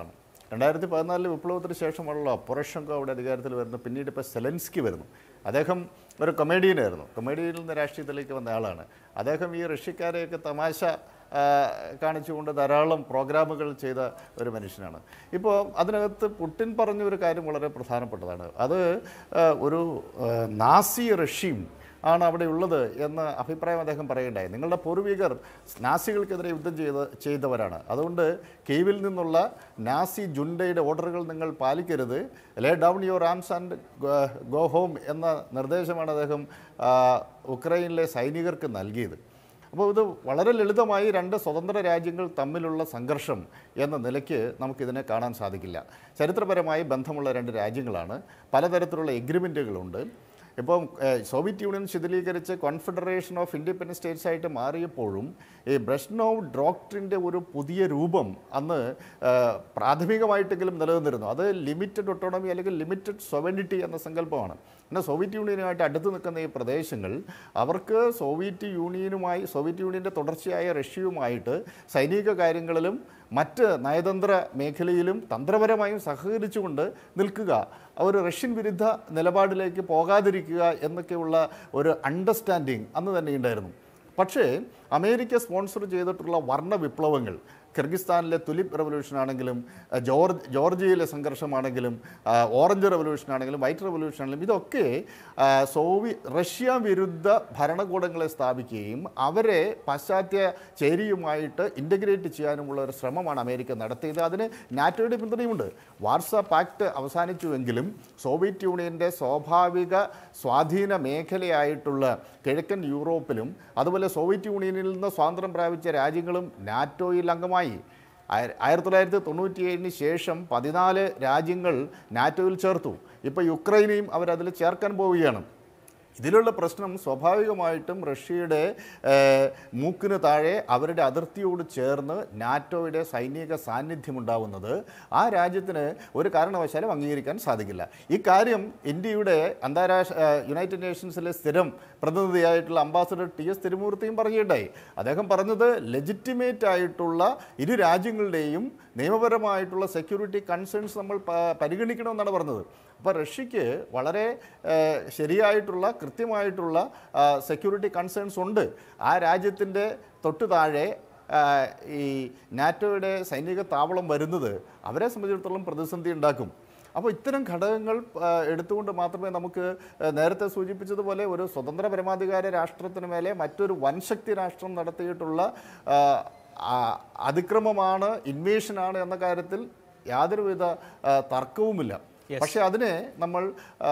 രണ്ടായിരത്തി പതിനാലിലെ വിപ്ലവത്തിന് ശേഷമുള്ള പൊറഷങ്കോ അവിടെ അധികാരത്തിൽ വരുന്നു പിന്നീട് ഇപ്പോൾ സെലൻസ്കി വരുന്നു അദ്ദേഹം ഒരു കൊമേഡിയനായിരുന്നു കൊമേഡിയനിൽ നിന്ന് രാഷ്ട്രീയത്തിലേക്ക് വന്ന ആളാണ് അദ്ദേഹം ഈ റഷ്യക്കാരെയൊക്കെ തമാശ ആ, കാണിച്ചുകൊണ്ട് ധാരാളം പ്രോഗ്രാമുകൾ ചെയ്ത ഒരു മനുഷ്യനാണ് ഇപ്പോൾ അതിനകത്ത് പുടിൻ പറഞ്ഞ ഒരു കാര്യം വളരെ പ്രധാനപ്പെട്ടതാണ് അത് ആ, ഒരു ആ, നാസി റഷ്യയും ആണ് അവിടെ ഉള്ളത് എന്ന അഭിപ്രായം അദ്ദേഹം പറയുണ്ടായി നിങ്ങളുടെ പൂർവികർ നാസികൾക്കെതിരെ യുദ്ധം ചെയ്ത ചെയ്തവരാണ് അതുകൊണ്ട് കീവിൽ നിന്നുള്ള നാസി ജുണ്ടയുടെ ഓർഡറുകൾ നിങ്ങൾ പാലിക്കരുത് lay down your arms and go home എന്ന നിർദ്ദേശമാണ് അദ്ദേഹം ആ, ഉക്രൈനിലെ സൈനികർക്ക് നൽകിയത് അപ്പോൾ ഇത് വളരെ ലളിതമായി രണ്ട് സ്വതന്ത്ര രാജ്യങ്ങൾ തമ്മിലുള്ള സംഘർഷം എന്ന നിലയ്ക്ക് നമുക്കിതിനെ കാണാൻ സാധിക്കില്ല ചരിത്രപരമായി ബന്ധമുള്ള രണ്ട് രാജ്യങ്ങളാണ് പലതരത്തിലുള്ള എഗ്രിമെൻറ്റുകളുണ്ട് ഇപ്പം ഏഹ്, സോവിയറ്റ് യൂണിയൻ ശിഥിലീകരിച്ച് കോൺഫെഡറേഷൻ ഓഫ് ഇൻഡിപെൻഡൻറ്റ് സ്റ്റേറ്റ്സ് ആയിട്ട് മാറിയപ്പോഴും ഈ ബ്രഷ്നോവ് ഡോക്ട്രിൻ്റെ ഒരു പുതിയ രൂപം അന്ന് ഏഹ്, പ്രാഥമികമായിട്ടെങ്കിലും നിലനിന്നിരുന്നു അത് ലിമിറ്റഡ് ഒട്ടോണമി അല്ലെങ്കിൽ ലിമിറ്റഡ് സൊവനിറ്റി എന്ന സങ്കല്പമാണ് എന്നാൽ സോവിയറ്റ് യൂണിയനുമായിട്ട് അടുത്ത് നിൽക്കുന്ന ഈ പ്രദേശങ്ങൾ അവർക്ക് സോവിയറ്റ് യൂണിയനുമായി സോവിയറ്റ് യൂണിയൻ്റെ തുടർച്ചയായ റഷ്യയുമായിട്ട് സൈനിക കാര്യങ്ങളിലും മറ്റ് നയതന്ത്ര മേഖലയിലും തന്ത്രപരമായും സഹകരിച്ചുകൊണ്ട് നിൽക്കുക ഒരു റഷ്യൻ വിരുദ്ധ നിലപാടിലേക്ക് പോകാതിരിക്കുക എന്നൊക്കെയുള്ള ഒരു അണ്ടർസ്റ്റാൻഡിങ് അന്ന് തന്നെ ഉണ്ടായിരുന്നു പക്ഷേ അമേരിക്ക സ്പോൺസർ ചെയ്തിട്ടുള്ള വർണ്ണ വിപ്ലവങ്ങൾ കിർഗിസ്ഥാനിലെ തുലിപ് റെവല്യൂഷൻ ആണെങ്കിലും അഹ് ജോർജ് ജോർജിയയിലെ സംഘർഷമാണെങ്കിലും ആഹ് ഓറഞ്ച് റെവല്യൂഷൻ ആണെങ്കിലും വൈറ്റ് റെവല്യൂഷൻ ആണെങ്കിലും ഇതൊക്കെ ആഹ് സോവി റഷ്യ വിരുദ്ധ ഭരണകൂടങ്ങളെ സ്ഥാപിക്കുകയും അവരെ പാശ്ചാത്യ ചേരിയുമായിട്ട് ഇൻ്റഗ്രേറ്റ് ചെയ്യാനുമുള്ള ഒരു ശ്രമമാണ് അമേരിക്ക നടത്തിയത് അതിന് നാറ്റോയുടെ പിന്തുണയുമുണ്ട് വാർസ പാക്ട് അവസാനിച്ചുവെങ്കിലും സോവിയറ്റ് യൂണിയൻ്റെ സ്വാഭാവിക സ്വാധീന മേഖലയായിട്ടുള്ള കിഴക്കൻ യൂറോപ്പിലും അതുപോലെ സോവിയറ്റ് യൂണിയനിൽ നിന്ന് സ്വാതന്ത്ര്യം പ്രാപിച്ച രാജ്യങ്ങളും നാറ്റോയിൽ അംഗമായി ആയ- ആയിരത്തി തൊള്ളായിരത്തി തൊണ്ണൂറ്റിയേഴിന് ശേഷം പതിനാല് രാജ്യങ്ങൾ നാറ്റോയിൽ ചേർത്തു ഇപ്പോൾ യുക്രൈനെയും അവരതിൽ ചേർക്കാൻ പോവുകയാണ് ഇതിലുള്ള പ്രശ്നം സ്വാഭാവികമായിട്ടും റഷ്യയുടെ ഏഹ്, മൂക്കിന് താഴെ അവരുടെ അതിർത്തിയോട് ചേർന്ന് നാറ്റോയുടെ സൈനിക സാന്നിധ്യം ഉണ്ടാവുന്നത് ആ രാജ്യത്തിന് ഒരു കാരണവശാലും അംഗീകരിക്കാൻ സാധിക്കില്ല ഇക്കാര്യം ഇന്ത്യയുടെ അന്താരാഷ്ട്ര ഏഹ്, യുണൈറ്റഡ് നേഷൻസിലെ സ്ഥിരം പ്രതിനിധിയായിട്ടുള്ള അംബാസഡർ ടി എസ് തിരുമൂർത്തിയും പറയുകയുണ്ടായി അദ്ദേഹം പറഞ്ഞത് ലെജിറ്റിമേറ്റ് ആയിട്ടുള്ള ഇരു രാജ്യങ്ങളുടെയും നിയമപരമായിട്ടുള്ള സെക്യൂരിറ്റി കൺസേൺസ് നമ്മൾ പ- പരിഗണിക്കണമെന്നാണ് പറഞ്ഞത് അപ്പോൾ റഷ്യക്ക് വളരെ ഏഹ്, ശരിയായിട്ടുള്ള കൃത്യമായിട്ടുള്ള സെക്യൂരിറ്റി കൺസേൺസ് ഉണ്ട് ആ രാജ്യത്തിൻ്റെ തൊട്ടു താഴെ ആ, ഈ നാറ്റോയുടെ സൈനിക താവളം വരുന്നത് അവരെ സംബന്ധിച്ചിടത്തോളം പ്രതിസന്ധി ഉണ്ടാക്കും അപ്പോൾ ഇത്തരം ഘടകങ്ങൾ ആ, എടുത്തുകൊണ്ട് മാത്രമേ നമുക്ക് ആ, നേരത്തെ സൂചിപ്പിച്ചതുപോലെ ഒരു സ്വതന്ത്ര പരമാധികാര രാഷ്ട്രത്തിന് മേലെ മറ്റൊരു വൻശക്തി രാഷ്ട്രം നടത്തിയിട്ടുള്ള ആ, ആ, അതിക്രമമാണ് ഇൻവേഷനാണ് എന്ന കാര്യത്തിൽ യാതൊരുവിധ ആ, തർക്കവുമില്ല പക്ഷേ അതിനെ നമ്മൾ ആ,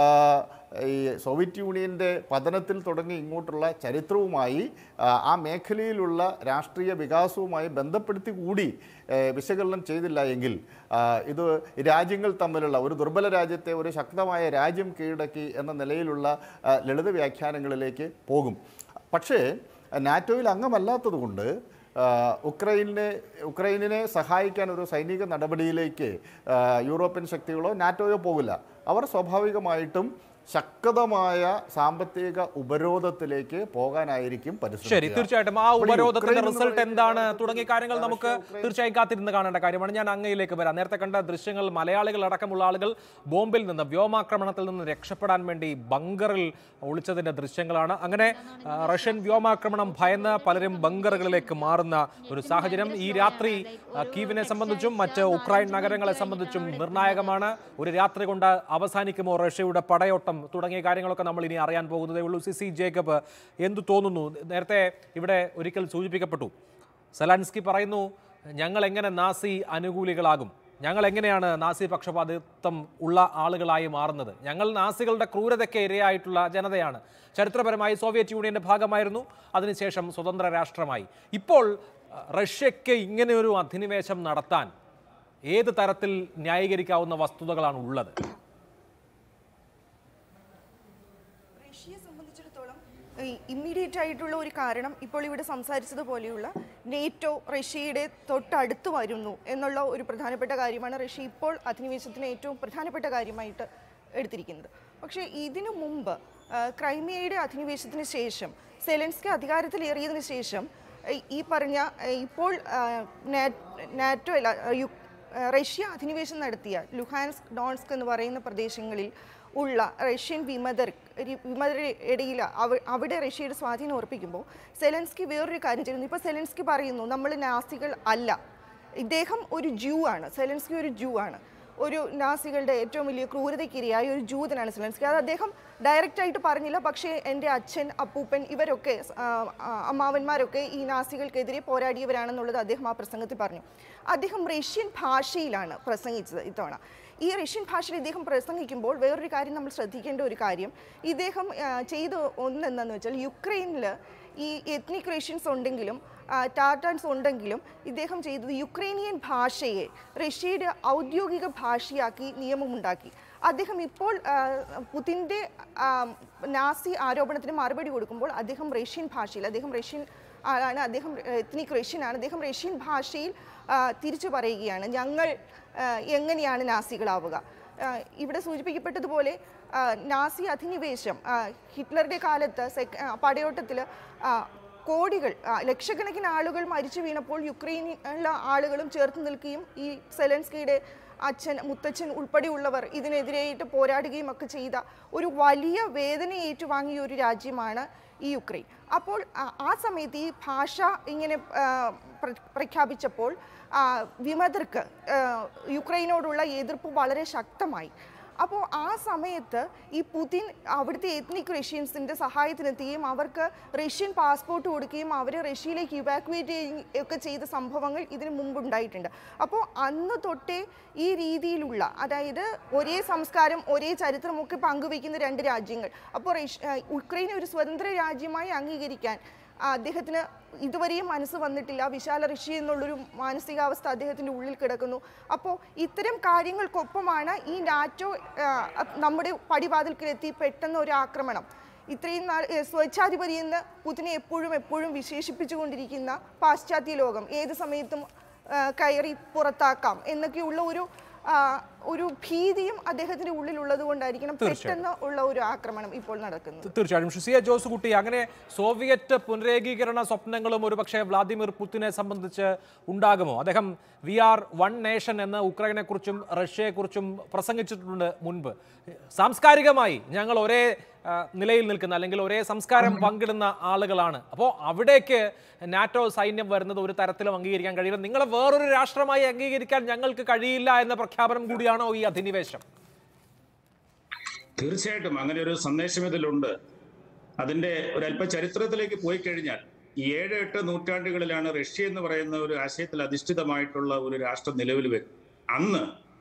ഈ സോവിയറ്റ് യൂണിയൻ്റെ പതനത്തിൽ തുടങ്ങി ഇങ്ങോട്ടുള്ള ചരിത്രവുമായി ആ, ആ മേഖലയിലുള്ള രാഷ്ട്രീയ വികാസവുമായി ബന്ധപ്പെടുത്തി കൂടി ഏ, വിശകലനം ചെയ്തില്ല എങ്കിൽ ആ, ഇത് രാജ്യങ്ങൾ തമ്മിലുള്ള ഒരു ദുർബല രാജ്യത്തെ ഒരു ശക്തമായ രാജ്യം കീഴടക്കി എന്ന നിലയിലുള്ള ആ, ലളിത വ്യാഖ്യാനങ്ങളിലേക്ക് പോകും പക്ഷേ നാറ്റോയിൽ അംഗമല്ലാത്തതുകൊണ്ട് ആ, ഉക്രൈനെ ഉക്രൈനിനെ സഹായിക്കാൻ ഒരു സൈനിക നടപടിയിലേക്ക് ആ, യൂറോപ്യൻ ശക്തികളോ നാറ്റോയോ പോകില്ല അവർ സ്വാഭാവികമായിട്ടും ശക്തമായ സാമ്പത്തിക ഉപരോധത്തിലേക്ക് പോകാനായിരിക്കും ശരി പരിശ്രമിക്കുക തീർച്ചയായിട്ടും ആ അപ്പോൾ ഈ ഉപരോധത്തിന്റെ ഉക്രൈൻ എന്ന് റിസൾട്ട് പറയുന്ന എന്താണ് രാജ്യത്ത് തുടങ്ങിയ കാര്യങ്ങൾ നമുക്ക് ഉക്രൈൻ- തീർച്ചയായും കാത്തിരുന്ന് കാണേണ്ട കാര്യമാണ് ഞാൻ അങ്ങയിലേക്ക് വരാം നേരത്തെ കണ്ട ദൃശ്യങ്ങൾ മലയാളികൾ അടക്കമുള്ള ആളുകൾ ബോംബിൽ നിന്ന് വ്യോമാക്രമണത്തിൽ നിന്ന് രക്ഷപ്പെടാൻ വേണ്ടി ബങ്കറിൽ ഒളിച്ചതിന്റെ ദൃശ്യങ്ങളാണ് അങ്ങനെ ആ, റഷ്യൻ വ്യോമാക്രമണം ഭയന്ന് പലരും ബങ്കറുകളിലേക്ക് മാറുന്ന ഒരു സാഹചര്യം ഈ രാത്രി ആ, കീവിനെ സംബന്ധിച്ചും മറ്റ് ഉക്രൈൻ നഗരങ്ങളെ സംബന്ധിച്ചും നിർണായകമാണ് ഒരു രാത്രി കൊണ്ട് അവസാനിക്കുമോ റഷ്യയുടെ പടയോട്ടം തുടങ്ങിയ കാര്യങ്ങളൊക്കെ നമ്മൾ ഇനി അറിയാൻ പോകുന്നതേ ഉള്ളൂ സി സി ജേക്കബ് എന്തു തോന്നുന്നു നേരത്തെ ഇവിടെ ഒരിക്കൽ സൂചിപ്പിക്കപ്പെട്ടു സെലാൻസ്കി പറയുന്നു ഞങ്ങൾ എങ്ങനെ നാസി അനുകൂലികളാകും ഞങ്ങൾ എങ്ങനെയാണ് നാസി പക്ഷപാതിത്വം ഉള്ള ആളുകളായി മാറുന്നത് ഞങ്ങൾ നാസികളുടെ ക്രൂരതയ്ക്ക് ഇരയായിട്ടുള്ള ജനതയാണ് ചരിത്രപരമായി സോവിയറ്റ് യൂണിയന്റെ ഭാഗമായിരുന്നു അതിനുശേഷം സ്വതന്ത്ര രാഷ്ട്രമായി ഇപ്പോൾ അഹ്, റഷ്യയ്ക്ക് ഇങ്ങനെ ഒരു അധിനിവേശം നടത്താൻ ഏത് തരത്തിൽ ന്യായീകരിക്കാവുന്ന വസ്തുതകളാണ് ഉള്ളത് റഷ്യയെ സംബന്ധിച്ചിടത്തോളം ഇമ്മീഡിയറ്റ് ആയിട്ടുള്ള ഒരു കാരണം ഇപ്പോൾ ഇവിടെ സംസാരിച്ചതുപോലെയുള്ള നേറ്റോ റഷ്യയുടെ തൊട്ടടുത്ത് വരുന്നു എന്നുള്ള ഒരു പ്രധാനപ്പെട്ട കാര്യമാണ് റഷ്യ ഇപ്പോൾ അധിനിവേശത്തിന് ഏറ്റവും പ്രധാനപ്പെട്ട കാര്യമായിട്ട് എടുത്തിരിക്കുന്നത് പക്ഷേ ഇതിനു മുമ്പ് ആ, ക്രൈമിയയുടെ അധിനിവേശത്തിന് ശേഷം സെലൻസ്കി അധികാരത്തിലേറിയതിനു ശേഷം ഈ- ഈ പറഞ്ഞ ആ, ഇപ്പോൾ ആ, നാ- നാറ്റോ അല്ല ആ, യു ഏഹ്, റഷ്യ അധിനിവേശം നടത്തിയ ലുഹാൻസ്ക് ഡോൺസ്ക് എന്ന് പറയുന്ന പ്രദേശങ്ങളിൽ ഉള്ള റഷ്യൻ വിമതർ രി- വിമതരുടെ ഇടയിൽ അവ അവിടെ റഷ്യയുടെ സ്വാധീനം ഉറപ്പിക്കുമ്പോൾ സെലൻസ്കി വേറൊരു കാര്യം ചെയ്യുന്നു ഇപ്പോൾ സെലൻസ്കി പറയുന്നു നമ്മൾ നാസികൾ അല്ല ഇദ്ദേഹം ഒരു ജൂ ആണ് സെലൻസ്കി ഒരു ജൂ ആണ് ഒരു നാസികളുടെ ഏറ്റവും വലിയ ക്രൂരതയ്ക്കിരയായ ഒരു ജൂതനാണ് സെലൻസ്കി അത് അദ്ദേഹം ഡയറക്റ്റ് ആയിട്ട് പറഞ്ഞില്ല പക്ഷേ എൻ്റെ അച്ഛൻ അപ്പൂപ്പൻ ഇവരൊക്കെ ആ, ആ, അമ്മാവന്മാരൊക്കെ ഈ നാസികൾക്കെതിരെ പോരാടിയവരാണെന്നുള്ളത് അദ്ദേഹം ആ പ്രസംഗത്തിൽ പറഞ്ഞു അദ്ദേഹം റഷ്യൻ ഭാഷയിലാണ് പ്രസംഗിച്ചത് ഇത്തവണ ഈ റഷ്യൻ ഭാഷയിൽ ഇദ്ദേഹം പ്രസംഗിക്കുമ്പോൾ വേറൊരു കാര്യം നമ്മൾ ശ്രദ്ധിക്കേണ്ട ഒരു കാര്യം ഇദ്ദേഹം ആ, ചെയ്ത ഒന്നെന്താന്ന് വെച്ചാൽ യുക്രൈനിൽ ഈ എത്നിക് റഷ്യൻസ് ഉണ്ടെങ്കിലും ആ, ടാറ്റാൻസ് ഉണ്ടെങ്കിലും ഇദ്ദേഹം ചെയ്തത് യുക്രൈനിയൻ ഭാഷയെ റഷ്യയുടെ ഔദ്യോഗിക ഭാഷയാക്കി നിയമമുണ്ടാക്കി അദ്ദേഹം ഇപ്പോൾ ആ, പുതിൻ്റെ ആ, നാസി ആരോപണത്തിന് മറുപടി കൊടുക്കുമ്പോൾ അദ്ദേഹം റഷ്യൻ ഭാഷയിൽ അദ്ദേഹം റഷ്യൻ ആളാണ് അദ്ദേഹം എത്നിക് റഷ്യൻ ആണ് അദ്ദേഹം റഷ്യൻ ഭാഷയിൽ ആ, തിരിച്ചു പറയുകയാണ് ഞങ്ങൾ ആ, എങ്ങനെയാണ് നാസികളാവുക ആ, ഇവിടെ സൂചിപ്പിക്കപ്പെട്ടതുപോലെ ആ, നാസി അധിനിവേശം ആ, ഹിറ്റ്ലറുടെ കാലത്ത് സെക് പടയോട്ടത്തിൽ കോടികൾ ആ, ലക്ഷക്കണക്കിന് ആളുകൾ മരിച്ചു വീണപ്പോൾ യുക്രൈനിലുള്ള ആളുകളും ചേർത്ത് നിൽക്കുകയും ഈ സെലൻസ്കിയുടെ അച്ഛൻ മുത്തച്ഛൻ ഉൾപ്പെടെയുള്ളവർ ഇതിനെതിരായിട്ട് പോരാടുകയും ഒക്കെ ചെയ്ത ഒരു വലിയ വേദന ഏറ്റുവാങ്ങിയ ഒരു രാജ്യമാണ് ഈ യുക്രൈൻ അപ്പോൾ ആ- ആ സമയത്ത് ഈ ഭാഷ ഇങ്ങനെ ആ, പ്ര- പ്രഖ്യാപിച്ചപ്പോൾ ആ, വിമതർക്ക് ആ, യുക്രൈനോടുള്ള എതിർപ്പ് വളരെ ശക്തമായി അപ്പോൾ ആ സമയത്ത് ഈ പുതിൻ അവിടുത്തെ എത്നിക് റഷ്യൻസിൻ്റെ സഹായത്തിനെത്തുകയും അവർക്ക് റഷ്യൻ പാസ്പോർട്ട് കൊടുക്കുകയും അവരെ റഷ്യയിലേക്ക് ഇവാക്യുവേറ്റ് ചെയ്യുകയും ഒക്കെ ചെയ്ത സംഭവങ്ങൾ ഇതിനു മുമ്പ് ഉണ്ടായിട്ടുണ്ട് അപ്പോൾ അന്ന് തൊട്ടേ ഈ രീതിയിലുള്ള അതായത് ഒരേ സംസ്കാരം ഒരേ ചരിത്രമൊക്കെ പങ്കുവയ്ക്കുന്ന രണ്ട് രാജ്യങ്ങൾ അപ്പോൾ റഷ്യ ആ, ഉക്രൈനെ ഒരു സ്വതന്ത്ര രാജ്യമായി അംഗീകരിക്കാൻ ആ, അദ്ദേഹത്തിന് ഇതുവരെയും മനസ്സ് വന്നിട്ടില്ല വിശാല ഋഷി എന്നുള്ളൊരു മാനസികാവസ്ഥ അദ്ദേഹത്തിൻ്റെ ഉള്ളിൽ കിടക്കുന്നു അപ്പോൾ ഇത്തരം കാര്യങ്ങൾക്കൊപ്പമാണ് ഈ നാറ്റോ ആ, നമ്മുടെ പടിവാതിൽക്കിലെത്തി പെട്ടെന്ന് ഒരു ആക്രമണം ഇത്രയും നാൾ ഏ, സ്വേച്ഛാധിപതി എന്ന് പുതിനെ എപ്പോഴും എപ്പോഴും വിശേഷിപ്പിച്ചുകൊണ്ടിരിക്കുന്ന പാശ്ചാത്യ ലോകം ഏത് സമയത്തും ആ, കയറി പുറത്താക്കാം എന്നൊക്കെയുള്ള ഒരു ആ, ഒരു ഭീതിയും അദ്ദേഹത്തിന്റെ ഉള്ളിലുള്ളത് കൊണ്ടായിരിക്കണം പെട്ടെന്ന് ഉള്ള ഒരു ആക്രമണം ഇപ്പോൾ നടക്കുന്നത് തീർച്ചയായും ഷിസിയ ജോസ് കുട്ടി അങ്ങനെ സോവിയറ്റ് പുനരേകീകരണ സ്വപ്നങ്ങളും ഒരുപക്ഷെ വ്ളാദിമിർ പുത്തിനെ സംബന്ധിച്ച് ഉണ്ടാകുമോ അദ്ദേഹം വി ആർ വൺ നേഷൻ എന്ന് ഉക്രൈനെക്കുറിച്ചും റഷ്യയെക്കുറിച്ചും പ്രസംഗിച്ചിട്ടുണ്ട് മുൻപ് സാംസ്കാരികമായി ഞങ്ങൾ ഒരേ ആ, നിലയിൽ നിൽക്കുന്ന അല്ലെങ്കിൽ ഒരേ സംസ്കാരം പങ്കിടുന്ന ആളുകളാണ് അപ്പോൾ അവിടേക്ക് നാറ്റോ സൈന്യം വരുന്നത് ഒരു തരത്തിലും അംഗീകരിക്കാൻ കഴിയില്ല നിങ്ങളെ വേറൊരു രാഷ്ട്രമായി അംഗീകരിക്കാൻ ഞങ്ങൾക്ക് കഴിയില്ല എന്ന പ്രഖ്യാപനം കൂടിയാണോ ഈ അധിനിവേശം തീർച്ചയായിട്ടും അങ്ങനെ ഒരു സന്ദേശം ഇതിലുണ്ട് അതിന്റെ ഒരല്പ ചരിത്രത്തിലേക്ക് പോയി കഴിഞ്ഞാൽ ഈ ഏഴ് എട്ട് നൂറ്റാണ്ടുകളിലാണ് റഷ്യ എന്ന് പറയുന്ന ഒരു ആശയത്തിൽ അധിഷ്ഠിതമായിട്ടുള്ള ഒരു രാഷ്ട്രം നിലവിൽ വരും അന്ന്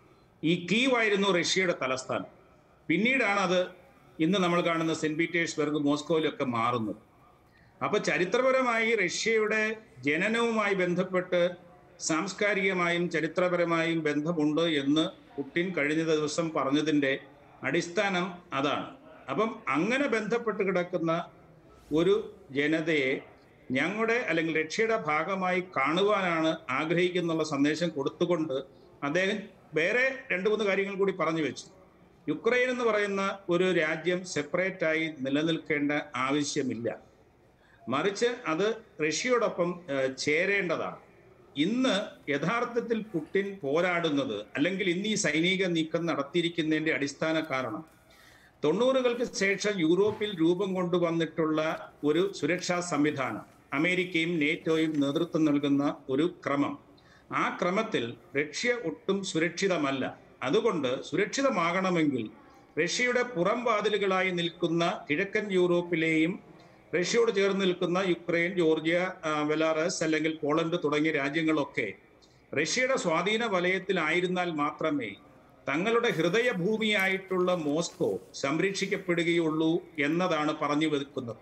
ഈ കീവ് ആയിരുന്നു റഷ്യയുടെ തലസ്ഥാനം പിന്നീടാണ് അത് ഇന്ന് നമ്മൾ കാണുന്ന സെന്റ് പീറ്റേഴ്സ്ബർഗ് മോസ്കോയിലൊക്കെ മാറുന്നത് അപ്പൊ ചരിത്രപരമായി റഷ്യയുടെ ജനനവുമായി ബന്ധപ്പെട്ട് സാംസ്കാരികമായും ചരിത്രപരമായും ബന്ധമുണ്ട് എന്ന് പുടിൻ കഴിഞ്ഞ ദിവസം പറഞ്ഞതിന്റെ അടിസ്ഥാനം അതാണ് അപ്പം അങ്ങനെ ബന്ധപ്പെട്ട് കിടക്കുന്ന ഒരു ജനതയെ ഞങ്ങളുടെ അല്ലെങ്കിൽ റഷ്യയുടെ ഭാഗമായി കാണുവാനാണ് ആഗ്രഹിക്കുന്നുള്ള സന്ദേശം കൊടുത്തുകൊണ്ട് അദ്ദേഹം വേറെ രണ്ട് മൂന്ന് കാര്യങ്ങൾ കൂടി പറഞ്ഞു വെച്ചു യുക്രൈൻ എന്ന് പറയുന്ന ഒരു രാജ്യം സെപ്പറേറ്റ് ആയി നിലനിൽക്കേണ്ട ആവശ്യമില്ല മറിച്ച് അത് റഷ്യയോടൊപ്പം ഏഹ്, ചേരേണ്ടതാണ് ഇന്ന് യഥാർത്ഥത്തിൽ പുടിൻ പോരാടുന്നത് അല്ലെങ്കിൽ ഇന്ന് ഈ സൈനിക നീക്കം നടത്തിയിരിക്കുന്നതിന്റെ അടിസ്ഥാന കാരണം തൊണ്ണൂറുകൾക്ക് ശേഷം യൂറോപ്പിൽ രൂപം കൊണ്ടുവന്നിട്ടുള്ള ഒരു സുരക്ഷാ സംവിധാനം അമേരിക്കയും നേറ്റോയും നേതൃത്വം നൽകുന്ന ഒരു ക്രമം ആ ക്രമത്തിൽ റഷ്യ ഒട്ടും സുരക്ഷിതമല്ല അതുകൊണ്ട് സുരക്ഷിതമാകണമെങ്കിൽ റഷ്യയുടെ പുറം വാതിലുകളായി നിൽക്കുന്ന കിഴക്കൻ യൂറോപ്പിലെയും റഷ്യയോട് ചേർന്ന് നിൽക്കുന്ന യുക്രൈൻ ജോർജിയ ആ, ബെലാറസ് അല്ലെങ്കിൽ പോളണ്ട് തുടങ്ങിയ രാജ്യങ്ങളൊക്കെ റഷ്യയുടെ സ്വാധീന വലയത്തിലായിരുന്നാൽ മാത്രമേ തങ്ങളുടെ ഹൃദയഭൂമിയായിട്ടുള്ള മോസ്കോ സംരക്ഷിക്കപ്പെടുകയുള്ളൂ എന്നതാണ് പറഞ്ഞു വെക്കുന്നത്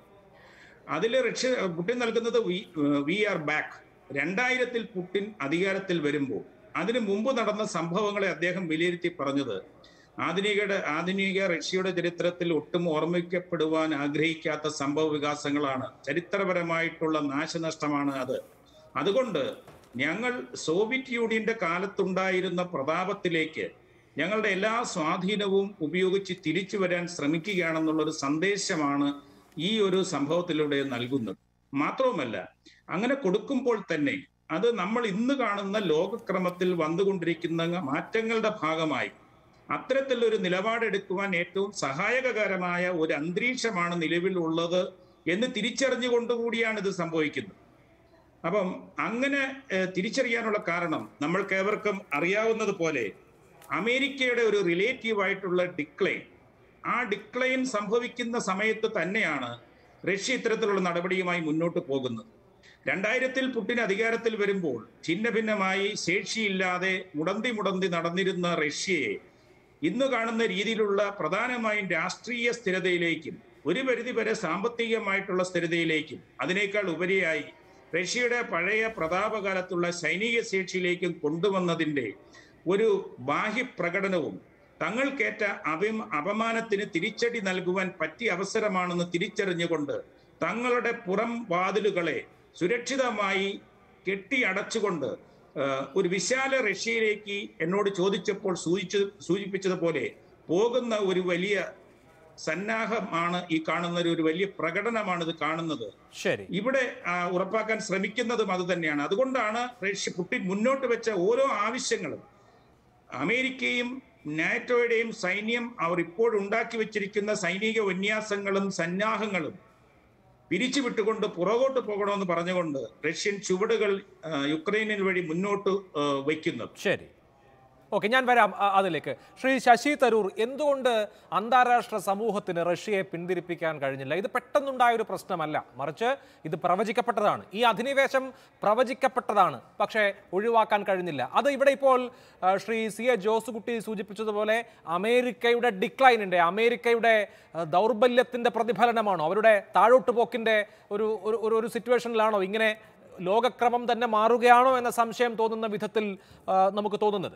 അതിൽ റഷ്യ പുടിൻ നൽകുന്നത് വി വി ആർ ബാക്ക് രണ്ടായിരത്തിൽ പുടിൻ അധികാരത്തിൽ വരുമ്പോൾ അതിനു മുമ്പ് നടന്ന സംഭവങ്ങളെ അദ്ദേഹം വിലയിരുത്തി പറഞ്ഞത് ആധുനികയുടെ ആധുനിക റഷ്യയുടെ ചരിത്രത്തിൽ ഒട്ടും ഓർമ്മിക്കപ്പെടുവാൻ ആഗ്രഹിക്കാത്ത സംഭവ വികാസങ്ങളാണ് ചരിത്രപരമായിട്ടുള്ള നാശനഷ്ടമാണ് അത് അതുകൊണ്ട് ഞങ്ങൾ സോവിയറ്റ് യൂണിയന്റെ കാലത്തുണ്ടായിരുന്ന പ്രതാപത്തിലേക്ക് ഞങ്ങളുടെ എല്ലാ സ്വാധീനവും ഉപയോഗിച്ച് തിരിച്ചു വരാൻ ശ്രമിക്കുകയാണെന്നുള്ള ഒരു സന്ദേശമാണ് ഈ ഒരു സംഭവത്തിലൂടെ നൽകുന്നത് മാത്രവുമല്ല അങ്ങനെ കൊടുക്കുമ്പോൾ തന്നെ അത് നമ്മൾ ഇന്ന് കാണുന്ന ലോകക്രമത്തിൽ വന്നുകൊണ്ടിരിക്കുന്ന മാറ്റങ്ങളുടെ ഭാഗമായി അത്തരത്തിലൊരു നിലപാടെടുക്കുവാൻ ഏറ്റവും സഹായകരമായ ഒരു അന്തരീക്ഷമാണ് നിലവിലുള്ളത് എന്ന് തിരിച്ചറിഞ്ഞുകൊണ്ടുകൂടിയാണ് ഇത് സംഭവിക്കുന്നത് അപ്പം അങ്ങനെ ഏഹ്, തിരിച്ചറിയാനുള്ള കാരണം നമ്മൾക്ക് ഏവർക്കും അറിയാവുന്നത് പോലെ അമേരിക്കയുടെ ഒരു റിലേറ്റീവ് ആയിട്ടുള്ള ഡിക്ലൈൻ ആ ഡിക്ലൈൻ സംഭവിക്കുന്ന സമയത്ത് തന്നെയാണ് റഷ്യ ഇത്തരത്തിലുള്ള നടപടിയുമായി മുന്നോട്ട് പോകുന്നത് രണ്ടായിരത്തിൽ പുടിൻ അധികാരത്തിൽ വരുമ്പോൾ ഛിന്ന ഭിന്നമായി ശേഷിയില്ലാതെ മുടന്തി മുടന്തി നടന്നിരുന്ന റഷ്യയെ ഇന്ന് കാണുന്ന രീതിയിലുള്ള പ്രധാനമായും രാഷ്ട്രീയ സ്ഥിരതയിലേക്കും ഒരു പരിധി വരെ സാമ്പത്തികമായിട്ടുള്ള സ്ഥിരതയിലേക്കും അതിനേക്കാൾ ഉപരിയായി റഷ്യയുടെ പഴയ പ്രതാപകാലത്തുള്ള സൈനിക ശേഷിയിലേക്കും കൊണ്ടുവന്നതിൻ്റെ ഒരു ബാഹ്യ പ്രകടനവും തങ്ങൾക്കേറ്റ അഭിം അപമാനത്തിന് തിരിച്ചടി നൽകുവാൻ പറ്റിയ അവസരമാണെന്ന് തിരിച്ചറിഞ്ഞുകൊണ്ട് തങ്ങളുടെ പുറം വാതിലുകളെ സുരക്ഷിതമായി കെട്ടിയടച്ചുകൊണ്ട് ആ, ഒരു വിശാല റഷ്യയിലേക്ക് എന്നോട് ചോദിച്ചപ്പോൾ സൂചിച്ചു സൂചിപ്പിച്ചതുപോലെ പോകുന്ന ഒരു വലിയ സന്നാഹമാണ് ഈ കാണുന്ന ഒരു- ഒരു വലിയ പ്രകടനമാണ് ഇത് കാണുന്നത് ശരി ഇവിടെ ആ, ഉറപ്പാക്കാൻ ശ്രമിക്കുന്നതും അത് തന്നെയാണ് അതുകൊണ്ടാണ് റഷ്യ പുടിൻ മുന്നോട്ട് വെച്ച ഓരോ ആവശ്യങ്ങളും അമേരിക്കയും നാറ്റോയുടെയും സൈന്യം അവർ ഇപ്പോൾ ഉണ്ടാക്കി വെച്ചിരിക്കുന്ന സൈനിക വിന്യാസങ്ങളും സന്നാഹങ്ങളും പിരിച്ചുവിട്ടുകൊണ്ട് പുറകോട്ട് പോകണമെന്ന് പറഞ്ഞുകൊണ്ട് റഷ്യൻ ചുവടുകൾ ആ, യുക്രൈനിൽ വഴി മുന്നോട്ട് ആ, വയ്ക്കുന്നത് ശരി ഓക്കെ ഞാൻ വരാം അ- അതിലേക്ക് ശ്രീ ശശി തരൂർ എന്തുകൊണ്ട് അന്താരാഷ്ട്ര സമൂഹത്തിന് റഷ്യയെ പിന്തിരിപ്പിക്കാൻ കഴിഞ്ഞില്ല ഇത് പെട്ടെന്നുണ്ടായ ഒരു പ്രശ്നമല്ല മറിച്ച് ഇത് പ്രവചിക്കപ്പെട്ടതാണ് ഈ അധിനിവേശം പ്രവചിക്കപ്പെട്ടതാണ് പക്ഷേ ഒഴിവാക്കാൻ കഴിഞ്ഞില്ല അത് ഇവിടെ ഇപ്പോൾ ആ, ശ്രീ സി എ ജോസുകുട്ടി സൂചിപ്പിച്ചതുപോലെ അമേരിക്കയുടെ ഡിക്ലൈനിൻ്റെ അമേരിക്കയുടെ ആ, ദൗർബല്യത്തിൻ്റെ പ്രതിഫലനമാണോ അവരുടെ താഴോട്ട് പോക്കിൻ്റെ ഒരു ഒരു ഒരു- ഒരു സിറ്റുവേഷനിലാണോ ഇങ്ങനെ ലോകക്രമം തന്നെ മാറുകയാണോ എന്ന സംശയം തോന്നുന്ന വിധത്തിൽ ആ, നമുക്ക് തോന്നുന്നത്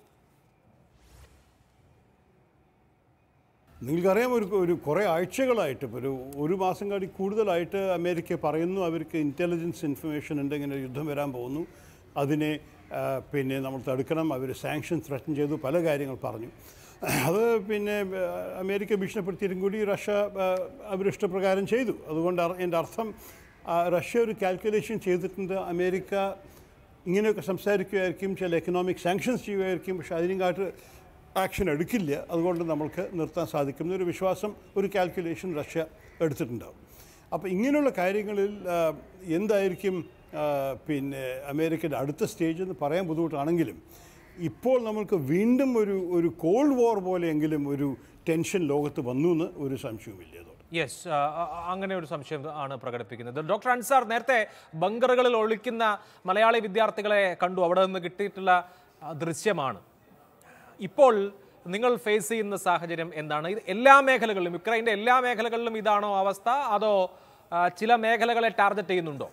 നിങ്ങൾക്കറിയാം ഒരു ഒരു കുറേ ആഴ്ചകളായിട്ട് ഇപ്പോൾ ഒരു ഒരു മാസം കാടി കൂടുതലായിട്ട് അമേരിക്ക പറയുന്നു അവർക്ക് ഇൻ്റലിജൻസ് ഇൻഫർമേഷൻ ഉണ്ട് ഇങ്ങനെ യുദ്ധം വരാൻ പോകുന്നു അതിനെ ആ, പിന്നെ നമ്മൾ തടുക്കണം അവർ സാങ്ഷൻ ത്രട്ടൻ ചെയ്തു പല കാര്യങ്ങൾ പറഞ്ഞു അത് പിന്നെ ആ, അമേരിക്ക ഭീഷണിപ്പെടുത്തിയിട്ടും കൂടി റഷ്യ ആ, അവരിഷ്ടപ്രകാരം ചെയ്തു അതുകൊണ്ട് അർ- എൻ്റെ അർത്ഥം ആ, റഷ്യ ഒരു കാൽക്കുലേഷൻ ചെയ്തിട്ടുണ്ട് അമേരിക്ക ഇങ്ങനെയൊക്കെ സംസാരിക്കുമായിരിക്കും ചില എക്കണോമിക് സാങ്ഷൻസ് ചെയ്യുമായിരിക്കും പക്ഷേ അതിനെക്കാട്ട് ആക്ഷൻ എടുക്കില്ല അതുകൊണ്ട് നമ്മൾക്ക് നിർത്താൻ സാധിക്കും എന്നൊരു വിശ്വാസം ഒരു കാൽക്കുലേഷൻ റഷ്യ എടുത്തിട്ടുണ്ടാവും അപ്പോൾ ഇങ്ങനെയുള്ള കാര്യങ്ങളിൽ ആ, എന്തായിരിക്കും ആ, പിന്നെ അമേരിക്കയുടെ അടുത്ത സ്റ്റേജ് എന്ന് പറയാൻ ബുദ്ധിമുട്ടാണെങ്കിലും ഇപ്പോൾ നമ്മൾക്ക് വീണ്ടും ഒരു ഒരു കോൾഡ് വാർ പോലെയെങ്കിലും ഒരു ടെൻഷൻ ലോകത്ത് വന്നു എന്ന് ഒരു സംശയവുമില്ല അതോടെ യെസ് അങ്ങനെ ഒരു സംശയം ആണ് പ്രകടിപ്പിക്കുന്നത് ഡോക്ടർ അൻസാർ നേരത്തെ ബങ്കറുകളിൽ ഒളിക്കുന്ന മലയാളി വിദ്യാർത്ഥികളെ കണ്ടു അവിടെ നിന്ന് കിട്ടിയിട്ടുള്ള ആ, ദൃശ്യമാണ് ഇപ്പോൾ നിങ്ങൾ ഫേസ് ചെയ്യുന്ന സാഹചര്യം എന്താണ് ഇത് എല്ലാ മേഖലകളിലും യുക്രൈൻ്റെ എല്ലാ മേഖലകളിലും ഇതാണോ അവസ്ഥ അതോ ആ, ചില മേഖലകളെ ടാർഗറ്റ് ചെയ്യുന്നുണ്ടോ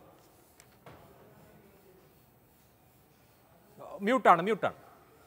മ്യൂട്ടാണ് മ്യൂട്ടാണ്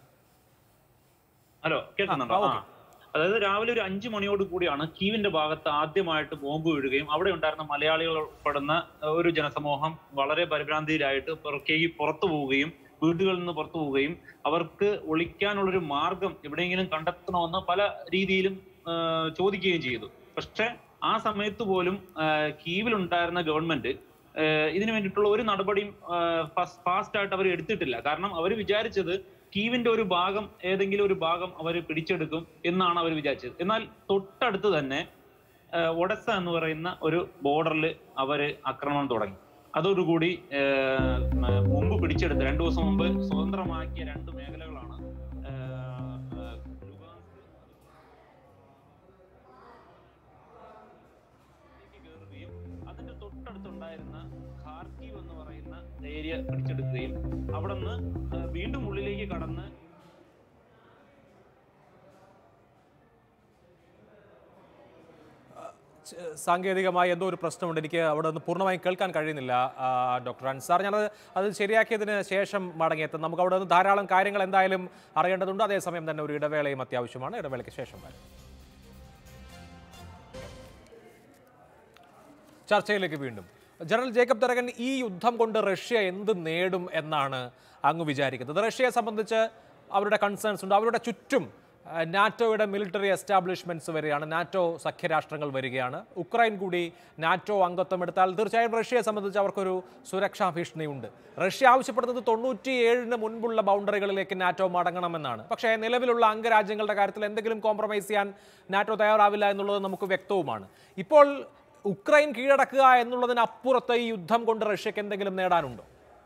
ഹലോ കേൾക്കുന്നുണ്ടോ ആ, ആ അതായത് രാവിലെ ഒരു അഞ്ചു മണിയോട് കൂടിയാണ് കീവിന്റെ ഭാഗത്ത് ആദ്യമായിട്ട് ബോംബ് വീഴുകയും അവിടെ ഉണ്ടായിരുന്ന മലയാളികൾ ഉൾപ്പെടുന്ന ഏഹ്, ഒരു ജനസമൂഹം വളരെ പരിഭ്രാന്തിയിലായിട്ട് പുറത്തേക്ക് പുറത്തു പോവുകയും വീടുകളിൽ നിന്ന് പുറത്തു പോവുകയും അവർക്ക് ഒളിക്കാനുള്ളൊരു മാർഗം എവിടെയെങ്കിലും കണ്ടെത്തണമെന്ന് പല രീതിയിലും ഏഹ്, ചോദിക്കുകയും ചെയ്തു പക്ഷെ ആ സമയത്ത് പോലും ഏഹ്, കീവിലുണ്ടായിരുന്ന ഗവൺമെന്റ് ഏഹ്, ഇതിനു വേണ്ടിയിട്ടുള്ള ഒരു നടപടിയും ഫാസ്റ്റ് ആയിട്ട് അവർ എടുത്തിട്ടില്ല കാരണം അവർ വിചാരിച്ചത് കീവിന്റെ ഒരു ഭാഗം ഏതെങ്കിലും ഒരു ഭാഗം അവർ പിടിച്ചെടുക്കും എന്നാണ് അവർ വിചാരിച്ചത് എന്നാൽ തൊട്ടടുത്ത് തന്നെ ഏഹ്, ഒഡസ എന്ന് പറയുന്ന ഒരു ബോർഡറിൽ അവര് ആക്രമണം തുടങ്ങി അതോടുകൂടി ഏഹ്, മ- മുമ്പ് പിടിച്ചെടുത്ത രണ്ടു ദിവസം മുമ്പ് സ്വതന്ത്രമാക്കിയ രണ്ട് മേഖലകളാണ് ഏഹ്, ഏഹ്, ലുഹാൻസ്ക് കയറുകയും അതിന്റെ തൊട്ടടുത്തുണ്ടായിരുന്ന ഖാർക്കീവ് എന്ന് പറയുന്ന ഏരിയ പിടിച്ചെടുക്കുകയും അവിടെ നിന്ന് വീണ്ടും ഉള്ളിലേക്ക് കടന്ന് ച- സാങ്കേതികമായി എന്തോ ഒരു പ്രശ്നമുണ്ട് എനിക്ക് അവിടെ നിന്ന് പൂർണ്ണമായും കേൾക്കാൻ കഴിയുന്നില്ല ആ, ഡോക്ടർ അൻസാർ ഞാനത് അത് ശരിയാക്കിയതിന് ശേഷം മടങ്ങിയെത്തും നമുക്ക് അവിടെ നിന്ന് ധാരാളം കാര്യങ്ങൾ എന്തായാലും അറിയേണ്ടതുണ്ട് അതേസമയം തന്നെ ഒരു ഇടവേളയും അത്യാവശ്യമാണ് ഇടവേളയ്ക്ക് ശേഷം വരാം ചർച്ചയിലേക്ക് വീണ്ടും ജനറൽ ജേക്കബ് തരകൻ ഈ യുദ്ധം കൊണ്ട് റഷ്യ എന്ത് നേടും എന്നാണ് അങ്ങ് വിചാരിക്കുന്നത് റഷ്യയെ സംബന്ധിച്ച് അവരുടെ കൺസേൺസ് ഉണ്ട് അവരുടെ ചുറ്റും ആ, നാറ്റോയുടെ മിലിറ്ററി എസ്റ്റാബ്ലിഷ്മെന്റ്സ് വരികയാണ് നാറ്റോ സഖ്യരാഷ്ട്രങ്ങൾ വരികയാണ് ഉക്രൈൻ കൂടി നാറ്റോ അംഗത്വം എടുത്താൽ തീർച്ചയായും റഷ്യയെ സംബന്ധിച്ച് അവർക്കൊരു സുരക്ഷാ ഭീഷണിയുണ്ട് റഷ്യ ആവശ്യപ്പെടുന്നത് തൊണ്ണൂറ്റി ഏഴിന് മുൻപുള്ള ബൗണ്ടറികളിലേക്ക് നാറ്റോ മടങ്ങണമെന്നാണ് പക്ഷേ നിലവിലുള്ള അംഗരാജ്യങ്ങളുടെ കാര്യത്തിൽ എന്തെങ്കിലും കോംപ്രമൈസ് ചെയ്യാൻ നാറ്റോ തയ്യാറാവില്ല എന്നുള്ളത് നമുക്ക് വ്യക്തവുമാണ് ഇപ്പോൾ ഉക്രൈൻ കീഴടക്കുക എന്നുള്ളതിനപ്പുറത്ത് ഈ യുദ്ധം കൊണ്ട് റഷ്യക്ക് എന്തെങ്കിലും നേടാനുണ്ടോ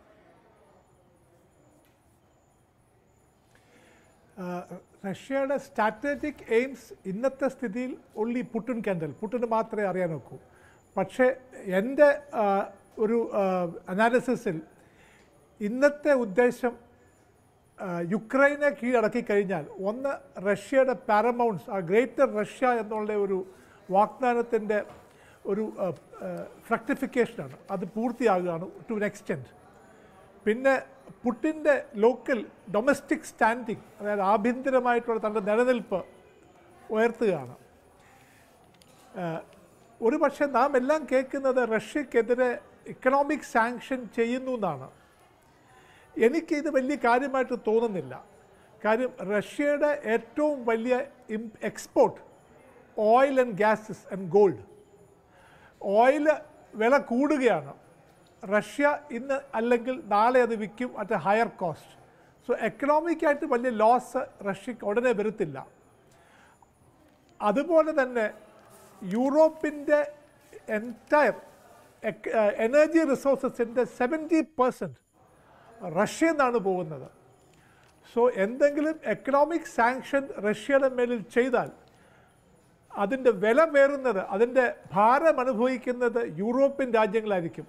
ആഹ് റഷ്യയുടെ സ്ട്രാറ്റജിക് എയിംസ് ഇന്നത്തെ സ്ഥിതിയിൽ ഉള്ളി പുട്ടിൻ കണ്ടൽ പുട്ടിന് മാത്രമേ അറിയാൻ നോക്കൂ പക്ഷേ എൻ്റെ ആഹ്, ഒരു അനാലിസിസിൽ ഇന്നത്തെ ഉദ്ദേശം ആഹ്, യുക്രൈനെ കീഴടക്കി കഴിഞ്ഞാൽ ഒന്ന് റഷ്യയുടെ പാരമൗണ്ട്സ് ആ ഗ്രേറ്റർ റഷ്യ എന്നുള്ള ഒരു വാഗ്ദാനത്തിൻ്റെ ഒരു ഫ്രക്ടിഫിക്കേഷനാണ് അത് പൂർത്തിയാകുകയാണ് ടു എൻ എക്സ്റ്റെൻറ്റ് പിന്നെ പുട്ടിൻ്റെ ലോക്കൽ ഡൊമസ്റ്റിക് സ്റ്റാൻഡിങ് അതായത് ആഭ്യന്തരമായിട്ടുള്ള തൻ്റെ നിലനിൽപ്പ് ഉയർത്തുകയാണ് ഏഹ് ഒരു പക്ഷേ നാം എല്ലാം കേൾക്കുന്നത് റഷ്യക്കെതിരെ ഇക്കണോമിക് സാങ്ഷൻ ചെയ്യുന്നു എന്നാണ് എനിക്ക് ഇത് വലിയ കാര്യമായിട്ട് തോന്നുന്നില്ല കാര്യം റഷ്യയുടെ ഏറ്റവും വലിയ export oil and gases and gold oil വില കൂടുകയാണ് റഷ്യ ഇന്ന് അല്ലെങ്കിൽ നാളെ അത് വിൽക്കും at a higher cost so എക്കണോമിക്കായിട്ട് വലിയ ലോസ് റഷ്യക്ക് ഉടനെ വരത്തില്ല അതുപോലെ തന്നെ യൂറോപ്പിൻ്റെ എൻറ്റയർ എനർജി റിസോഴ്സസിൻ്റെ സെവൻറ്റി പെർസെൻറ്റ് റഷ്യ എന്നാണ് പോകുന്നത് സോ എന്തെങ്കിലും എക്കണോമിക് സാങ്ഷൻ റഷ്യയുടെ മേലിൽ ചെയ്താൽ അതിൻ്റെ വില പേറുന്നത് അതിൻ്റെ ഭാരം അനുഭവിക്കുന്നത് യൂറോപ്യൻ രാജ്യങ്ങളായിരിക്കും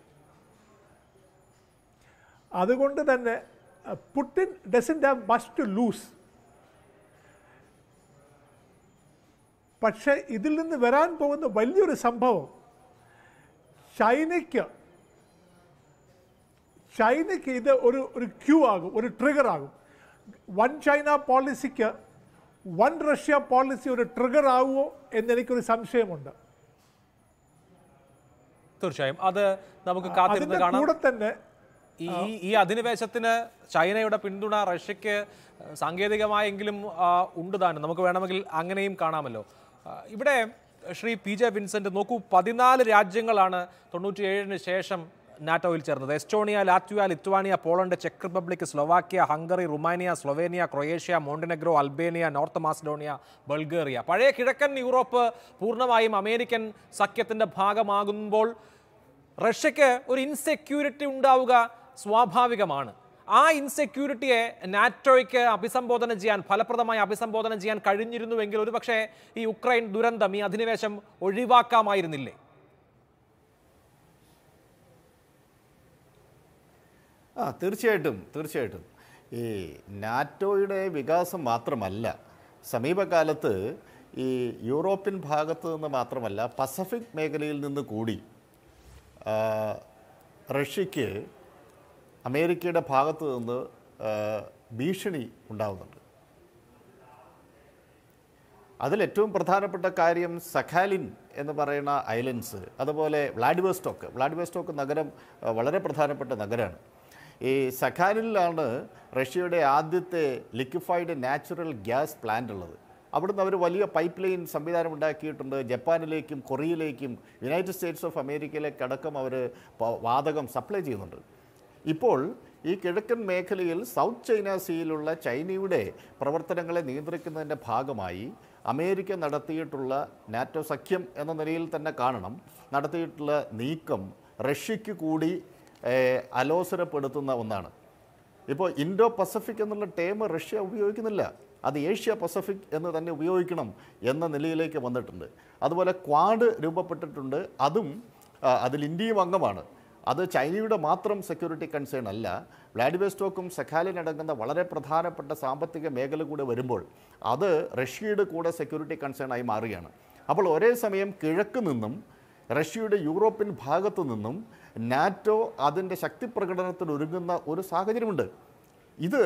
അതുകൊണ്ട് തന്നെ അഹ്, Putin doesn't have must to lose പക്ഷേ ഇതിൽ നിന്ന് വരാൻ പോകുന്ന വലിയൊരു സംഭവം ചൈനയ്ക്ക് ചൈനയ്ക്ക് ഇത് ഒരു ഒരു ക്യൂ ആകും ഒരു ട്രിഗർ ആകും വൺ ചൈന പോളിസിക്ക് വൺ റഷ്യ പോളിസി ഒരു ട്രിഗർ ആവുമോ എന്നെനിക്കൊരു സംശയമുണ്ട് തീർച്ചയായും അത് നമുക്ക് കാത്തിരുന്ന് അതിൻ്റെ കാണാം കൂടെ തന്നെ ഈ ഈ- ഈ അധിനിവേശത്തിന് ചൈനയുടെ പിന്തുണ റഷ്യക്ക് സാങ്കേതികമായെങ്കിലും ആ, ഉണ്ട് താനും നമുക്ക് വേണമെങ്കിൽ അങ്ങനെയും കാണാമല്ലോ ആ, ഇവിടെ ശ്രീ പി ജെ വിൻസെന്റ് നോക്കൂ പതിനാല് രാജ്യങ്ങളാണ് തൊണ്ണൂറ്റിയേഴിന് ശേഷം നാറ്റോയിൽ ചേർന്നത് എസ്റ്റോണിയ ലാത്വിയ ലിത്വാനിയ പോളണ്ട് ചെക്ക് Republic Slovakia Hungary Romania Slovenia Croatia Montenegro Albania North Macedonia Bulgaria പഴയ കിഴക്കൻ യൂറോപ്പ് പൂർണ്ണമായും അമേരിക്കൻ സഖ്യത്തിന്റെ ഭാഗമാകുമ്പോൾ റഷ്യക്ക് ഒരു ഇൻസെക്യൂരിറ്റി ഉണ്ടാവുക സ്വാഭാവികമാണ് ആ ഇൻസെക്യൂരിറ്റിയെ നാറ്റോയ്ക്ക് അഭിസംബോധന ചെയ്യാൻ ഫലപ്രദമായി അഭിസംബോധന ചെയ്യാൻ കഴിഞ്ഞിരുന്നുവെങ്കിൽ ഒരുപക്ഷെ ഈ ഉക്രൈൻ ദുരന്തം ഈ അധിനിവേശം ഒഴിവാക്കാമായിരുന്നില്ലേ ആ തീർച്ചയായിട്ടും തീർച്ചയായിട്ടും ഈ നാറ്റോയുടെ വികാസം മാത്രമല്ല സമീപകാലത്ത് ഈ യൂറോപ്യൻ ഭാഗത്ത് നിന്ന് മാത്രമല്ല പസഫിക് മേഖലയിൽ നിന്ന് കൂടി ആ, റഷ്യക്ക് അമേരിക്കയുടെ ഭാഗത്ത് നിന്ന് ആ, ഭീഷണി ഉണ്ടാകുന്നുണ്ട് അതിൽ ഏറ്റവും പ്രധാനപ്പെട്ട കാര്യം സഖാലിൻ എന്ന് പറയുന്ന ഐലൻഡ്സ് അതുപോലെ വ്ളാഡിവോസ്റ്റോക്ക് വ്ളാഡിവോസ്റ്റോക്ക് നഗരം ആ, വളരെ പ്രധാനപ്പെട്ട നഗരമാണ് ഈ സഖാലിനിലാണ് റഷ്യയുടെ ആദ്യത്തെ ലിക്വിഫൈഡ് നാച്ചുറൽ ഗ്യാസ് പ്ലാന്റ് ഉള്ളത് അവിടുന്ന് അവർ വലിയ പൈപ്പ് ലൈൻ സംവിധാനം ഉണ്ടാക്കിയിട്ടുണ്ട് ജപ്പാനിലേക്കും കൊറിയയിലേക്കും യുണൈറ്റഡ് സ്റ്റേറ്റ്സ് ഓഫ് അമേരിക്കയിലേക്ക് അടക്കം അവർ വാതകം സപ്ലൈ ചെയ്യുന്നുണ്ട് ഇപ്പോൾ ഈ കിഴക്കൻ മേഖലയിൽ സൗത്ത് ചൈന സീയിലുള്ള ചൈനയുടെ പ്രവർത്തനങ്ങളെ നിയന്ത്രിക്കുന്നതിൻ്റെ ഭാഗമായി അമേരിക്ക നടത്തിയിട്ടുള്ള നാറ്റോ സഖ്യം എന്ന നിലയിൽ തന്നെ കാണണം നടത്തിയിട്ടുള്ള നീക്കം റഷ്യയ്ക്ക് കൂടി ഏഹ്, അലോസരപ്പെടുത്തുന്ന ഒന്നാണ് ഇപ്പോൾ ഇൻഡോ പസഫിക് എന്നുള്ള ടേം റഷ്യ ഉപയോഗിക്കുന്നില്ല അത് ഏഷ്യ പസഫിക് എന്ന് തന്നെ ഉപയോഗിക്കണം എന്ന നിലയിലേക്ക് വന്നിട്ടുണ്ട് അതുപോലെ ക്വാഡ് രൂപപ്പെട്ടിട്ടുണ്ട് അതും ആ, അതിൽ ഇന്ത്യയും അംഗമാണ് അത് ചൈനയുടെ മാത്രം സെക്യൂരിറ്റി കൺസേൺ അല്ല വ്ളാഡിവോസ്റ്റോക്കും സഖാലിൻ അടങ്ങുന്ന വളരെ പ്രധാനപ്പെട്ട സാമ്പത്തിക മേഖല കൂടെ വരുമ്പോൾ അത് റഷ്യയുടെ കൂടെ സെക്യൂരിറ്റി കൺസേൺ ആയി മാറുകയാണ് അപ്പോൾ ഒരേ സമയം കിഴക്ക് നിന്നും റഷ്യയുടെ യൂറോപ്യൻ ഭാഗത്തു നിന്നും നാറ്റോ അതിൻ്റെ ശക്തി പ്രകടനത്തിന് ഒരുങ്ങുന്ന ഒരു സാഹചര്യമുണ്ട് ഇത്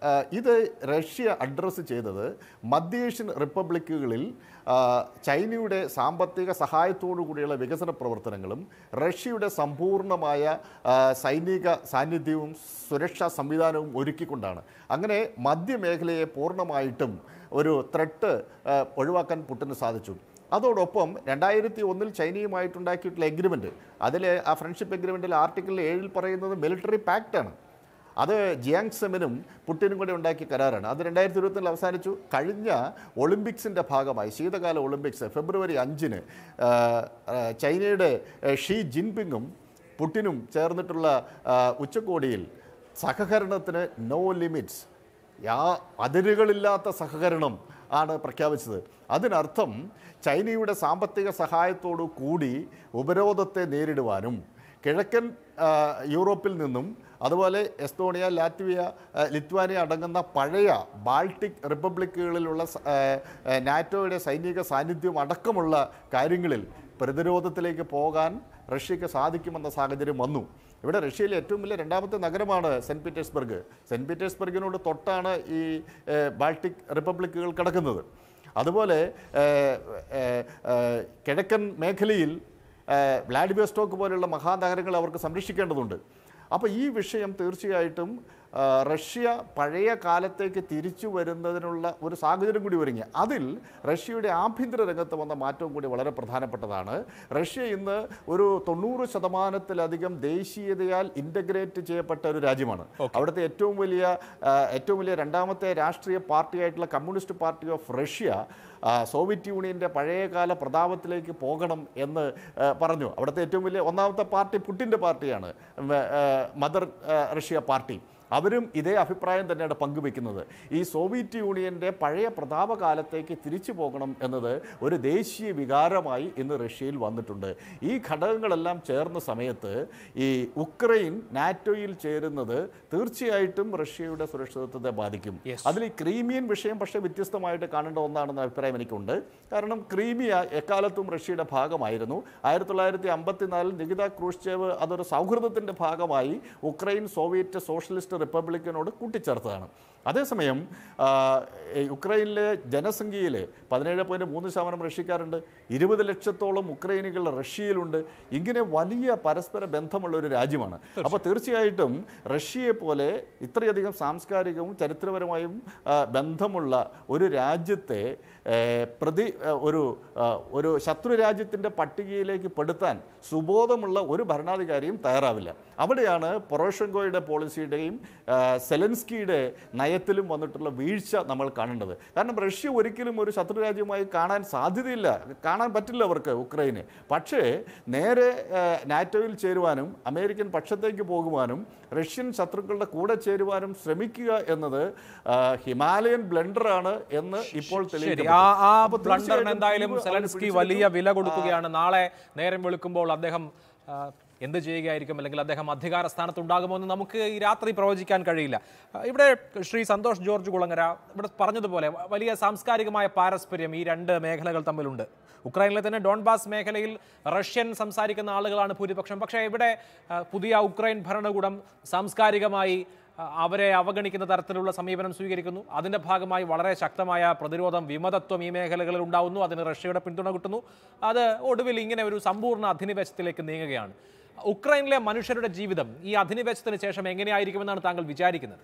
ആ, ഇത് റഷ്യ അഡ്രസ്സ് ചെയ്തത് മധ്യേഷ്യൻ റിപ്പബ്ലിക്കുകളിൽ ആ, ചൈനയുടെ സാമ്പത്തിക സഹായത്തോടു കൂടിയുള്ള വികസന പ്രവർത്തനങ്ങളും റഷ്യയുടെ സമ്പൂർണ്ണമായ ആ, സൈനിക സാന്നിധ്യവും സുരക്ഷാ സംവിധാനവും ഒരുക്കിക്കൊണ്ടാണ് അങ്ങനെ മധ്യമേഖലയെ പൂർണ്ണമായിട്ടും ഒരു ത്രെട്ട് ഒഴിവാക്കാൻ പുട്ടിന് സാധിച്ചു അതോടൊപ്പം രണ്ടായിരത്തി ഒന്നിൽ ചൈനയുമായിട്ടുണ്ടാക്കിയിട്ടുള്ള എഗ്രിമെൻറ്റ് അതിൽ ആ ഫ്രണ്ട്ഷിപ്പ് എഗ്രിമെൻറ്റിൽ ആർട്ടിക്കിൾ ഏഴിൽ പറയുന്നത് മിലിറ്ററി പാക്റ്റാണ് അത് ജിയാങ് സെമിനും പുട്ടിനും കൂടി ഉണ്ടാക്കിയ കരാറാണ് അത് രണ്ടായിരത്തി ഇരുപത്തിനിൽ അവസാനിച്ചു കഴിഞ്ഞ ഒളിമ്പിക്സിൻ്റെ ഭാഗമായി ശീതകാല ഒളിമ്പിക്സ് ഫെബ്രുവരി അഞ്ചിന് ആ, ആ, ചൈനയുടെ ആ, ഷീ ജിൻപിങ്ങും പുട്ടിനും ചേർന്നിട്ടുള്ള ആ, ഉച്ചകോടിയിൽ സഹകരണത്തിന് നോ ലിമിറ്റ്സ് യാ അതിരുകളില്ലാത്ത സഹകരണം ആണ് പ്രഖ്യാപിച്ചത് അതിനർത്ഥം ചൈനയുടെ സാമ്പത്തിക സഹായത്തോടു കൂടി ഉപരോധത്തെ നേരിടുവാനും കിഴക്കൻ ആ, യൂറോപ്പിൽ നിന്നും അതുപോലെ എസ്തോണിയ ലാറ്റ്വിയ ആ, ലിത്വാനിയ അടങ്ങുന്ന പഴയ ബാൾട്ടിക് റിപ്പബ്ലിക്കുകളിലുള്ള സ- ആ, ആ, നാറ്റോയുടെ സൈനിക സാന്നിധ്യം അടക്കമുള്ള കാര്യങ്ങളിൽ പ്രതിരോധത്തിലേക്ക് പോകാൻ റഷ്യക്ക് സാധിക്കുമെന്ന സാഹചര്യം വന്നു ഇവിടെ റഷ്യയിലെ ഏറ്റവും വലിയ രണ്ടാമത്തെ നഗരമാണ് സെൻറ്റ് പീറ്റേഴ്സ്ബർഗ് സെൻറ്റ് പീറ്റേഴ്സ്ബർഗിനോട് തൊട്ടാണ് ഈ ഏഹ്, ബാൾട്ടിക് റിപ്പബ്ലിക്കുകൾ കിടക്കുന്നത് അതുപോലെ ഏഹ്, ഏഹ്, ഏഹ്, കിഴക്കൻ മേഖലയിൽ ഏഹ്, വ്ലാഡിവോസ്റ്റോക്ക് പോലെയുള്ള മഹാനഗരങ്ങൾ അവർക്ക് സംരക്ഷിക്കേണ്ടതുണ്ട് അപ്പോൾ ഈ വിഷയം തീർച്ചയായിട്ടും ആ, റഷ്യ പഴയ കാലത്തേക്ക് തിരിച്ചു വരുന്നതിനുള്ള ഒരു സാഹചര്യം കൂടി ഒരുങ്ങി അതിൽ റഷ്യയുടെ ആഭ്യന്തര രംഗത്ത് വന്ന മാറ്റവും കൂടി വളരെ പ്രധാനപ്പെട്ടതാണ് റഷ്യ ഇന്ന് ഒരു തൊണ്ണൂറ് ശതമാനത്തിലധികം ദേശീയതയാൽ ഇൻ്റഗ്രേറ്റ് ചെയ്യപ്പെട്ട ഒരു രാജ്യമാണ് അവിടുത്തെ ഏറ്റവും വലിയ ആ, ഏറ്റവും വലിയ രണ്ടാമത്തെ രാഷ്ട്രീയ പാർട്ടിയായിട്ടുള്ള കമ്മ്യൂണിസ്റ്റ് പാർട്ടി ഓഫ് റഷ്യ ആ, സോവിയറ്റ് യൂണിയൻ്റെ പഴയകാല പ്രതാപത്തിലേക്ക് പോകണം എന്ന് ആ, പറഞ്ഞു അവിടുത്തെ ഏറ്റവും വലിയ ഒന്നാമത്തെ പാർട്ടി പുട്ടിൻ്റെ പാർട്ടിയാണ് ഉം, ആ, മദർ ആ, റഷ്യ പാർട്ടി അവരും ഇതേ അഭിപ്രായം തന്നെയാണ് പങ്കുവെക്കുന്നത് ഈ സോവിയറ്റ് യൂണിയൻ്റെ പഴയ പ്രതാപകാലത്തേക്ക് തിരിച്ചു പോകണം എന്നത് ഒരു ദേശീയ വികാരമായി ഇന്ന് റഷ്യയിൽ വന്നിട്ടുണ്ട് ഈ ഘടകങ്ങളെല്ലാം ചേർന്ന സമയത്ത് ഈ ഉക്രൈൻ നാറ്റോയിൽ ചേരുന്നത് തീർച്ചയായിട്ടും റഷ്യയുടെ സുരക്ഷിതത്വത്തെ ബാധിക്കും അതിൽ ഈ ക്രീമിയൻ വിഷയം പക്ഷേ വ്യത്യസ്തമായിട്ട് കാണേണ്ട ഒന്നാണെന്ന അഭിപ്രായം എനിക്കുണ്ട് കാരണം ക്രീമിയ എക്കാലത്തും റഷ്യയുടെ ഭാഗമായിരുന്നു ആയിരത്തി തൊള്ളായിരത്തി അമ്പത്തിനാലിൽ നികിത ക്രൂഷ്ചേവ് അതൊരു സൗഹൃദത്തിൻ്റെ ഭാഗമായി ഉക്രൈൻ സോവിയറ്റ് സോഷ്യലിസ്റ്റ് റിപ്പബ്ലിക്കിനോട് കൂട്ടിച്ചേർത്തതാണ് അതേസമയം ആ, ഈ യുക്രൈനിലെ ജനസംഖ്യയിൽ പതിനേഴ് പോയിൻറ്റ് മൂന്ന് ശതമാനം റഷ്യക്കാരുണ്ട് ഇരുപത് ലക്ഷത്തോളം ഉക്രൈനികൾ റഷ്യയിലുണ്ട് ഇങ്ങനെ വലിയ പരസ്പര ബന്ധമുള്ള ഒരു രാജ്യമാണ് അപ്പോൾ തീർച്ചയായിട്ടും റഷ്യയെ പോലെ ഇത്രയധികം സാംസ്കാരികവും ചരിത്രപരമായും ആ, ബന്ധമുള്ള ഒരു രാജ്യത്തെ ഏ, പ്രതി ആ, ഒരു ആ, ഒരു ശത്രു രാജ്യത്തിൻ്റെ പട്ടികയിലേക്ക് പെടുത്താൻ സുബോധമുള്ള ഒരു ഭരണാധികാരിയും തയ്യാറാവില്ല അവിടെയാണ് പൊറോഷങ്കോയുടെ പോളിസിയുടെയും ആ, സെലൻസ്കിയുടെ നയത്തിലും വന്നിട്ടുള്ള വീഴ്ച നമ്മൾ കാണേണ്ടത് കാരണം റഷ്യ ഒരിക്കലും ഒരു ശത്രു രാജ്യമായി കാണാൻ സാധ്യതയില്ല കാണാൻ പറ്റില്ല അവർക്ക് ഉക്രൈന് പക്ഷേ നേരെ ആ, നാറ്റോയിൽ ചേരുവാനും അമേരിക്കൻ പക്ഷത്തേക്ക് പോകുവാനും റഷ്യൻ ശത്രുക്കളുടെ കൂടെ ചേരുവാനും ശ്രമിക്കുക എന്നത് ആ, ഹിമാലയൻ ബ്ലണ്ടറാണ് എന്ന് ഇപ്പോൾ ശരി തെളിയിക്കപ്പെട്ടു. ആ ആ അപ്പോൾ ബ്ലണ്ടറിന് തീർച്ചയായിട്ടും എന്തായാലും ഇത് അവർ സെലൻസ്കി പിടിച്ചെടുക്കും. വലിയ വില കൊടുക്കുകയാണ് നാളെ നേരം വെളുക്കുമ്പോൾ അദ്ദേഹം ആ, എന്ത് ചെയ്യുകയായിരിക്കും അല്ലെങ്കിൽ അദ്ദേഹം അധികാര സ്ഥാനത്തുണ്ടാകുമോ എന്ന് നമുക്ക് ഈ രാത്രി പ്രവചിക്കാൻ കഴിയില്ല ആ, ഇവിടെ ശ്രീ സന്തോഷ് ജോർജ് കുളങ്ങര ഇവിടെ പറഞ്ഞതുപോലെ വ- വലിയ സാംസ്കാരികമായ പാരസ്പര്യം ഈ രണ്ട് മേഖലകൾ തമ്മിലുണ്ട് ഉക്രൈനിലെ തന്നെ ഡോൺബാസ് മേഖലയിൽ റഷ്യൻ സംസാരിക്കുന്ന ആളുകളാണ് ഭൂരിപക്ഷം പക്ഷേ ഇവിടെ ആ, പുതിയ ഉക്രൈൻ ഭരണകൂടം സാംസ്കാരികമായി ആ, അവരെ അവഗണിക്കുന്ന തരത്തിലുള്ള സമീപനം സ്വീകരിക്കുന്നു അതിന്റെ ഭാഗമായി വളരെ ശക്തമായ പ്രതിരോധം വിമതത്വം ഈ മേഖലകളിൽ ഉണ്ടാവുന്നു അതിന് റഷ്യയുടെ പിന്തുണ കിട്ടുന്നു അത് ഒടുവിൽ ഇങ്ങനെ ഒരു സമ്പൂർണ്ണ അധിനിവേശത്തിലേക്ക് നീങ്ങുകയാണ് ഉക്രൈനിലെ മനുഷ്യരുടെ ജീവിതം ഈ അധിനിവേശത്തിന് ശേഷം എങ്ങനെയായിരിക്കുമെന്നാണ് താങ്കൾ വിചാരിക്കുന്നത്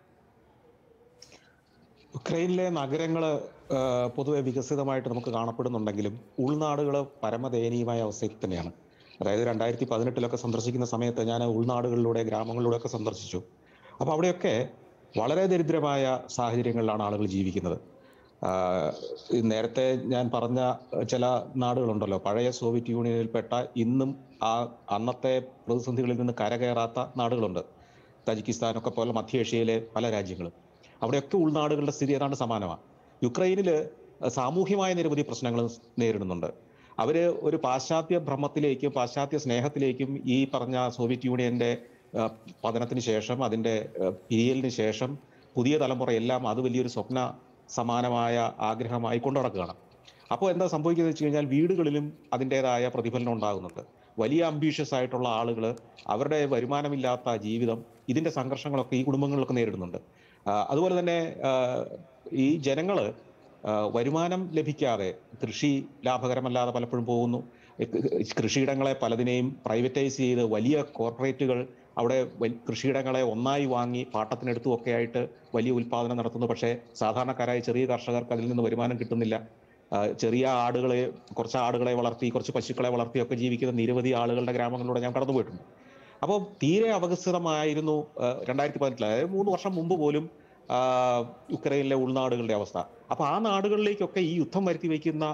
ഉക്രൈനിലെ നഗരങ്ങൾ പൊതുവെ വികസിതമായിട്ട് നമുക്ക് കാണപ്പെടുന്നുണ്ടെങ്കിലും ഉൾനാടുകൾ പരമദയനീയമായ അവസ്ഥയിൽ തന്നെയാണ് അതായത് രണ്ടായിരത്തി പതിനെട്ടിലൊക്കെ സന്ദർശിക്കുന്ന സമയത്ത് ഞാൻ ഉൾനാടുകളിലൂടെ ഗ്രാമങ്ങളിലൂടെ ഒക്കെ സന്ദർശിച്ചു അപ്പോൾ അവിടെയൊക്കെ വളരെ ദരിദ്രമായ സാഹചര്യങ്ങളിലാണ് ആളുകൾ ജീവിക്കുന്നത് ആഹ് ഈ നേരത്തെ ഞാൻ പറഞ്ഞ ചില നാടുകളുണ്ടല്ലോ പഴയ സോവിയറ്റ് യൂണിയനിൽപ്പെട്ട ഇന്നും ആ അന്നത്തെ പ്രതിസന്ധികളിൽ നിന്ന് കരകയറാത്ത നാടുകളുണ്ട് തജിക്കിസ്ഥാനൊക്കെ പോലെ മധ്യേഷ്യയിലെ പല രാജ്യങ്ങളും അവിടെയൊക്കെ ഉൾനാടുകളുടെ സ്ഥിതി ഏതാണ്ട് സമാനമാണ് യുക്രൈനിൽ സാമൂഹ്യമായ നിരവധി പ്രശ്നങ്ങൾ നേരിടുന്നുണ്ട് അവര് ഒരു പാശ്ചാത്യ ഭ്രമത്തിലേക്കും പാശ്ചാത്യ സ്നേഹത്തിലേക്കും ഈ പറഞ്ഞ സോവിയറ്റ് യൂണിയന്റെ ആ, പതനത്തിന് ശേഷം അതിന്റെ ആ, പിരിയലിന് ശേഷം പുതിയ തലമുറയെല്ലാം അത് വലിയൊരു സ്വപ്ന സമാനമായ ആഗ്രഹമായി കൊണ്ടു നടക്കുകയാണ് അപ്പോൾ എന്താ സംഭവിക്കുന്നത് വെച്ച് കഴിഞ്ഞാൽ വീടുകളിലും അതിൻ്റെതായ പ്രതിഫലനം ഉണ്ടാകുന്നുണ്ട് വലിയ അംബീഷ്യസ് ആയിട്ടുള്ള ആളുകൾ അവരുടെ വരുമാനമില്ലാത്ത ജീവിതം ഇതിന്റെ സംഘർഷങ്ങളൊക്കെ ഈ കുടുംബങ്ങളിലൊക്കെ നേരിടുന്നുണ്ട് ആ, അതുപോലെ തന്നെ ആ, ഈ ജനങ്ങള് ആ, വരുമാനം ലഭിക്കാതെ കൃഷി ലാഭകരമല്ലാതെ പലപ്പോഴും പോകുന്നു ഈ കൃ- കൃഷിയിടങ്ങളെ പലതിനെയും പ്രൈവറ്റൈസ് ചെയ്ത് വലിയ കോർപ്പറേറ്റുകൾ അവിടെ വൽ- കൃഷിയിടങ്ങളെ ഒന്നായി വാങ്ങി പാട്ടത്തിനെടുത്തും ഒക്കെ ആയിട്ട് വലിയ ഉൽപ്പാദനം നടത്തുന്നു പക്ഷേ സാധാരണക്കാരായ ചെറിയ കർഷകർക്ക് അതിൽ നിന്ന് വരുമാനം കിട്ടുന്നില്ല ആ, ചെറിയ ആടുകളെ കുറച്ച് ആടുകളെ വളർത്തി കുറച്ച് പശുക്കളെ വളർത്തിയൊക്കെ ജീവിക്കുന്ന നിരവധി ആളുകളുടെ ഗ്രാമങ്ങളിലൂടെ ഞാൻ കടന്നുപോയിട്ടുണ്ട് അപ്പോൾ തീരെ അപകർഷിതമായിരുന്നു രണ്ടായിരത്തി പതിനെട്ടിൽ അതായത് മൂന്ന് വർഷം മുമ്പ് പോലും ആ, യുക്രൈനിലെ ഉൾനാടുകളുടെ അവസ്ഥ അപ്പോൾ ആ നാടുകളിലേക്കൊക്കെ ഈ യുദ്ധം വരുത്തി വയ്ക്കുന്ന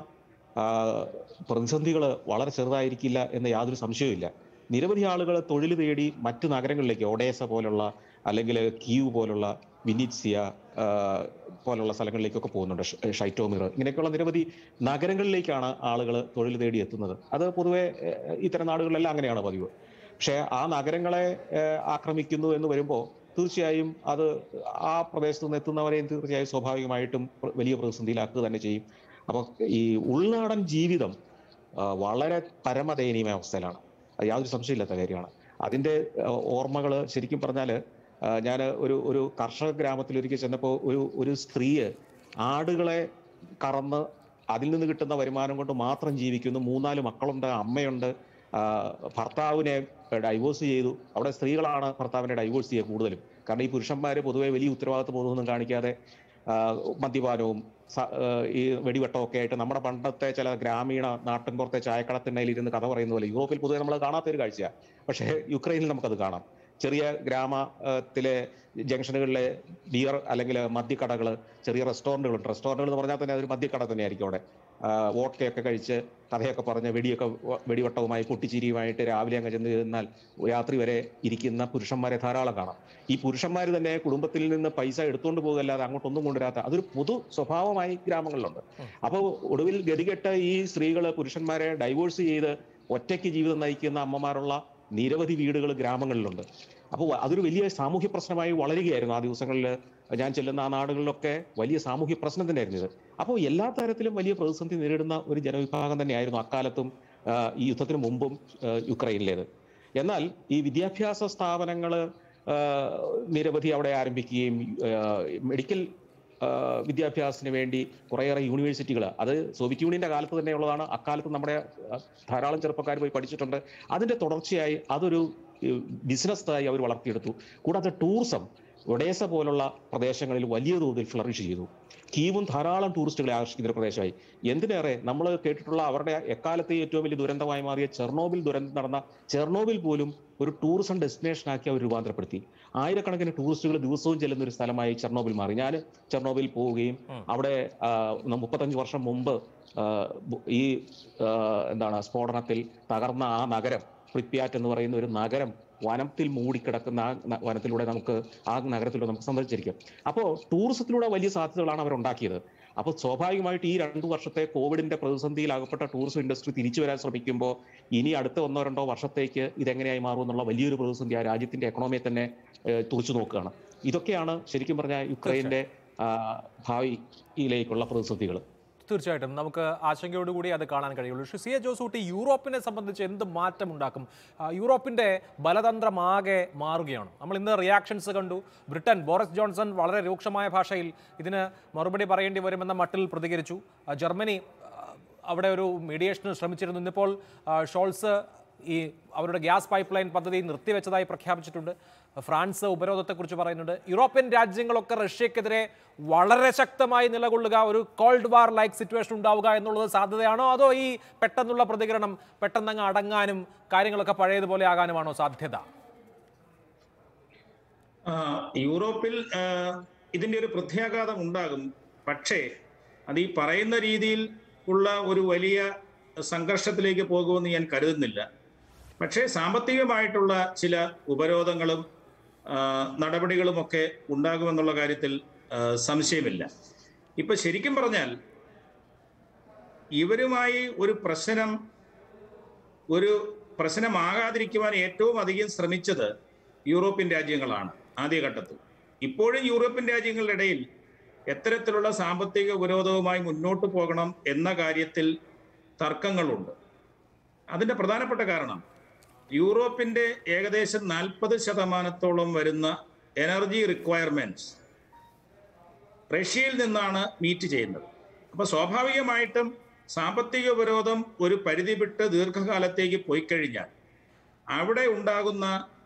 പ്രതിസന്ധികൾ വളരെ ചെറുതായിരിക്കില്ല എന്ന് യാതൊരു സംശയവുമില്ല നിരവധി ആളുകൾ തൊഴിൽ തേടി മറ്റ് നഗരങ്ങളിലേക്ക് ഒഡേസ പോലുള്ള അല്ലെങ്കിൽ കീവ് പോലുള്ള വിനിറ്റ്സിയ ആ, പോലുള്ള സ്ഥലങ്ങളിലേക്കൊക്കെ പോകുന്നുണ്ട് ഷ- ഷൈറ്റോമിർ ഇങ്ങനെയൊക്കെയുള്ള നിരവധി നഗരങ്ങളിലേക്കാണ് ആളുകൾ തൊഴിൽ തേടി എത്തുന്നത് അത് പൊതുവെ ഏഹ്, ഇത്തരം നാടുകളിലെല്ലാം അങ്ങനെയാണ് പതിവ് പക്ഷേ ആ നഗരങ്ങളെ ഏഹ്, ആക്രമിക്കുന്നു എന്ന് വരുമ്പോൾ തീർച്ചയായും അത് ആ പ്രദേശത്ത് നിന്ന് എത്തുന്നവരെയും തീർച്ചയായും സ്വാഭാവികമായിട്ടും പ്ര- വലിയ പ്രതിസന്ധിയിലാക്കുക തന്നെ ചെയ്യും അപ്പോൾ ഈ ഉൾനാടൻ ജീവിതം ആ, വളരെ പരമദയനീയമായ അവസ്ഥയിലാണ് അത് യാതൊരു സംശയമില്ലാത്ത കാര്യമാണ് അതിൻ്റെ ഓർമ്മകൾ ശരിക്കും പറഞ്ഞാൽ ഞാൻ ഒരു ഒരു കർഷക ഗ്രാമത്തിൽ ഒരിക്കൽ ചെന്നപ്പോൾ ഒരു ഒരു സ്ത്രീയെ ആടുകളെ കറന്ന് അതിൽ നിന്ന് കിട്ടുന്ന വരുമാനം കൊണ്ട് മാത്രം ജീവിക്കുന്നു മൂന്നാല് മക്കളുണ്ട് അമ്മയുണ്ട് ആ, ഭർത്താവിനെ ഡൈവോഴ്സ് ചെയ്തു അവിടെ സ്ത്രീകളാണ് ഭർത്താവിനെ ഡൈവോഴ്സ് ചെയ്യുക കൂടുതലും കാരണം ഈ പുരുഷന്മാർ പൊതുവെ വലിയ ഉത്തരവാദിത്വ ബോധമൊന്നും കാണിക്കാതെ ആ, മദ്യപാനവും സ- ആ, ഈ വെടിവെട്ടവും ഒക്കെ ആയിട്ട് നമ്മുടെ പണ്ടത്തെ ചില ഗ്രാമീണ നാട്ടിൻപുറത്തെ ചായക്കടത്തിണ്ണയിൽ ഇരുന്ന് കഥ പറയുന്ന പോലെ യൂറോപ്പിൽ പൊതുവെ നമ്മൾ കാണാത്ത ഒരു കാഴ്ചയാണ് പക്ഷേ യുക്രൈനിൽ നമുക്കത് കാണാം ചെറിയ ഗ്രാമത്തിലെ ജംഗ്ഷനുകളിലെ ബിയർ അല്ലെങ്കിൽ മദ്യക്കടകൾ ചെറിയ റെസ്റ്റോറൻറ്റുകളുണ്ട് റെസ്റ്റോറൻറ്റുകൾ എന്ന് പറഞ്ഞാൽ തന്നെ അതൊരു മദ്യക്കട തന്നെയായിരിക്കും അവിടെ ആ, വോഡ്കയൊക്കെ കഴിച്ച് കഥയൊക്കെ പറഞ്ഞ് വെടിയൊക്കെ വ- വെടിവട്ടവുമായി പൊട്ടിച്ചിരിയുമായിട്ട് രാവിലെ അങ്ങ് ചെന്ന് ചെന്നാൽ രാത്രി വരെ ഇരിക്കുന്ന പുരുഷന്മാരെ ധാരാളം കാണാം ഈ പുരുഷന്മാർ തന്നെ കുടുംബത്തിൽ നിന്ന് പൈസ എടുത്തുകൊണ്ട് പോകുകയല്ലാതെ അങ്ങോട്ടൊന്നും കൊണ്ടുവരാത്ത അതൊരു പൊതു സ്വഭാവമായി ഗ്രാമങ്ങളിലുണ്ട് അപ്പോൾ ഒടുവിൽ ഗതികെട്ട് ഈ സ്ത്രീകൾ പുരുഷന്മാരെ ഡൈവോഴ്സ് ചെയ്ത് ഒറ്റയ്ക്ക് ജീവിതം നയിക്കുന്ന അമ്മമാരുള്ള നിരവധി വീടുകൾ ഗ്രാമങ്ങളിലുണ്ട് അപ്പോൾ അതൊരു വലിയ സാമൂഹ്യ പ്രശ്നമായി വളരുകയായിരുന്നു ആ ദിവസങ്ങളിൽ ഞാൻ ചെല്ലുന്ന ആ നാടുകളിലൊക്കെ വലിയ സാമൂഹ്യ പ്രശ്നം തന്നെയായിരുന്നു ഇത് അപ്പോൾ എല്ലാ തരത്തിലും വലിയ പ്രതിസന്ധി നേരിടുന്ന ഒരു ജനവിഭാഗം തന്നെയായിരുന്നു അക്കാലത്തും ആ, ഈ യുദ്ധത്തിന് മുമ്പും ആ, യുക്രൈനിലേത് എന്നാൽ ഈ വിദ്യാഭ്യാസ സ്ഥാപനങ്ങൾ നിരവധി അവിടെ ആരംഭിക്കുകയും ആ, മെഡിക്കൽ ആ, വിദ്യാഭ്യാസത്തിന് വേണ്ടി കുറേയേറെ യൂണിവേഴ്സിറ്റികൾ അത് സോവിയറ്റ് യൂണിയന്റെ കാലത്ത് തന്നെയുള്ളതാണ് അക്കാലത്ത് നമ്മുടെ ആ, ധാരാളം ചെറുപ്പക്കാർ പോയി പഠിച്ചിട്ടുണ്ട് അതിന്റെ തുടർച്ചയായി അതൊരു ബിസിനസ്സായി അവർ വളർത്തിയെടുത്തു കൂടാതെ ടൂറിസം ഒഡേസ പോലുള്ള പ്രദേശങ്ങളിൽ വലിയ തോതിൽ ഫ്ലറിഷ് ചെയ്തു കീവും ധാരാളം ടൂറിസ്റ്റുകളെ ആകർഷിക്കുന്ന ഒരു പ്രദേശമായി എന്തിനേറെ നമ്മൾ കേട്ടിട്ടുള്ള അവരുടെ എക്കാലത്തെ ഏറ്റവും വലിയ ദുരന്തമായി മാറിയ ചെർണോബിൽ ദുരന്തം നടന്ന ചെർണോബിൽ പോലും ഒരു ടൂറിസം ഡെസ്റ്റിനേഷനാക്കി അവർ രൂപാന്തരപ്പെടുത്തി ആയിരക്കണക്കിന് ടൂറിസ്റ്റുകൾ ദിവസവും ചെല്ലുന്ന ഒരു സ്ഥലമായി ചെർണോബിൽ മാറി ഞാൻ ചെർണോബിൽ പോവുകയും അവിടെ ആ, ന- മുപ്പത്തഞ്ച് വർഷം മുമ്പ് ആ, ബു- ഈ ആ, എന്താണ് സ്ഫോടനത്തിൽ തകർന്ന ആ നഗരം പ്രിപ്യാറ്റ് എന്ന് പറയുന്ന ഒരു നഗരം വനത്തിൽ മൂടിക്കിടക്കുന്ന ആ ന- വനത്തിലൂടെ നമുക്ക് ആ നഗരത്തിലൂടെ നമുക്ക് സന്ദർശിച്ചിരിക്കാം അപ്പോൾ ടൂറിസത്തിലൂടെ വലിയ സാധ്യതകളാണ് അവർ ഉണ്ടാക്കിയത് അപ്പോൾ സ്വാഭാവികമായിട്ട് ഈ രണ്ടു വർഷത്തെ കോവിഡിന്റെ പ്രതിസന്ധിയിൽ അകപ്പെട്ട ടൂറിസം ഇൻഡസ്ട്രി തിരിച്ചു വരാൻ ശ്രമിക്കുമ്പോൾ ഇനി അടുത്ത ഒന്നോ രണ്ടോ വർഷത്തേക്ക് ഇതെങ്ങനെയായി മാറും എന്നുള്ള വലിയൊരു പ്രതിസന്ധി ആ രാജ്യത്തിന്റെ എക്കണോമിയെ തന്നെ ഏഹ്, തുറച്ചു നോക്കുകയാണ് ഇതൊക്കെയാണ് ശരിക്കും പറഞ്ഞാൽ യുക്രൈന്റെ ആ, ഭാവിയിലേക്കുള്ള പ്രതിസന്ധികൾ തീർച്ചയായിട്ടും നമുക്ക് ആശങ്കയോടുകൂടി അത് കാണാൻ കഴിയുള്ളൂ പക്ഷേ സി എ ജോസൂട്ടി യൂറോപ്പിനെ സംബന്ധിച്ച് എന്ത് മാറ്റമുണ്ടാക്കും ആ, യൂറോപ്പിൻ്റെ ബലതന്ത്രമാകെ മാറുകയാണ് നമ്മൾ ഇന്ന് റിയാക്ഷൻസ് കണ്ടു ബ്രിട്ടൻ ബോറിസ് ജോൺസൺ വളരെ രൂക്ഷമായ ഭാഷയിൽ ഇതിന് മറുപടി പറയേണ്ടി വരുമെന്ന മട്ടിൽ പ്രതികരിച്ചു ആ, ജർമ്മനി ആ, അവിടെ ഒരു മീഡിയേഷന് ശ്രമിച്ചിരുന്നു ഇന്നിപ്പോൾ ആ, ഷോൾസ് ഈ അവരുടെ ഗ്യാസ് പൈപ്പ് ലൈൻ പദ്ധതി നിർത്തിവെച്ചതായി പ്രഖ്യാപിച്ചിട്ടുണ്ട് ഫ്രാൻസ് ഉപരോധത്തെക്കുറിച്ച് പറയുന്നുണ്ട് യൂറോപ്യൻ രാജ്യങ്ങളൊക്കെ റഷ്യക്കെതിരെ വളരെ ശക്തമായി നിലകൊള്ളുക ഒരു കോൾഡ് വാർ ലൈക്ക് സിറ്റുവേഷൻ ഉണ്ടാവുക എന്നുള്ളത് സാധ്യതയാണോ അതോ ഈ പെട്ടെന്നുള്ള പ്രതികരണം പെട്ടെന്നങ്ങ് അടങ്ങാനും കാര്യങ്ങളൊക്കെ പഴയതുപോലെ ആകാനുമാണോ സാധ്യത ആ, യൂറോപ്പിൽ ആ, ഇതിന്റെ ഒരു പ്രത്യാഘാതം ഉണ്ടാകും പക്ഷേ അത് ഈ പറയുന്ന രീതിയിൽ ഉള്ള ഒരു വലിയ സംഘർഷത്തിലേക്ക് പോകുമെന്ന് ഞാൻ കരുതുന്നില്ല പക്ഷേ സാമ്പത്തികമായിട്ടുള്ള ചില ഉപരോധങ്ങളും ആ, നടപടികളുമൊക്കെ ഉണ്ടാകുമെന്നുള്ള കാര്യത്തിൽ ആ, സംശയമില്ല ഇപ്പൊ ശരിക്കും പറഞ്ഞാൽ ഇവരുമായി ഒരു പ്രശ്നം ഒരു പ്രശ്നമാകാതിരിക്കുവാൻ ഏറ്റവും അധികം ശ്രമിച്ചത് യൂറോപ്യൻ രാജ്യങ്ങളാണ് ആദ്യഘട്ടത്തിൽ ഇപ്പോഴും യൂറോപ്യൻ രാജ്യങ്ങളുടെ ഇടയിൽ എത്തരത്തിലുള്ള സാമ്പത്തിക ഉപരോധവുമായി മുന്നോട്ട് പോകണം എന്ന കാര്യത്തിൽ തർക്കങ്ങളുണ്ട് അതിന്റെ പ്രധാനപ്പെട്ട കാരണം യൂറോപ്പിന്റെ ഏകദേശം നാൽപ്പത് ശതമാനത്തോളം വരുന്ന എനർജി റിക്വയർമെന്റ്സ് റഷ്യയിൽ നിന്നാണ് മീറ്റ് ചെയ്യുന്നത് അപ്പോൾ സ്വാഭാവികമായിട്ടും സാമ്പത്തിക ഉപരോധം ഒരു പരിധി വിട്ട് ദീർഘകാലത്തേക്ക് പോയി കഴിഞ്ഞാൽ അവിടെ ഉണ്ടാകുന്ന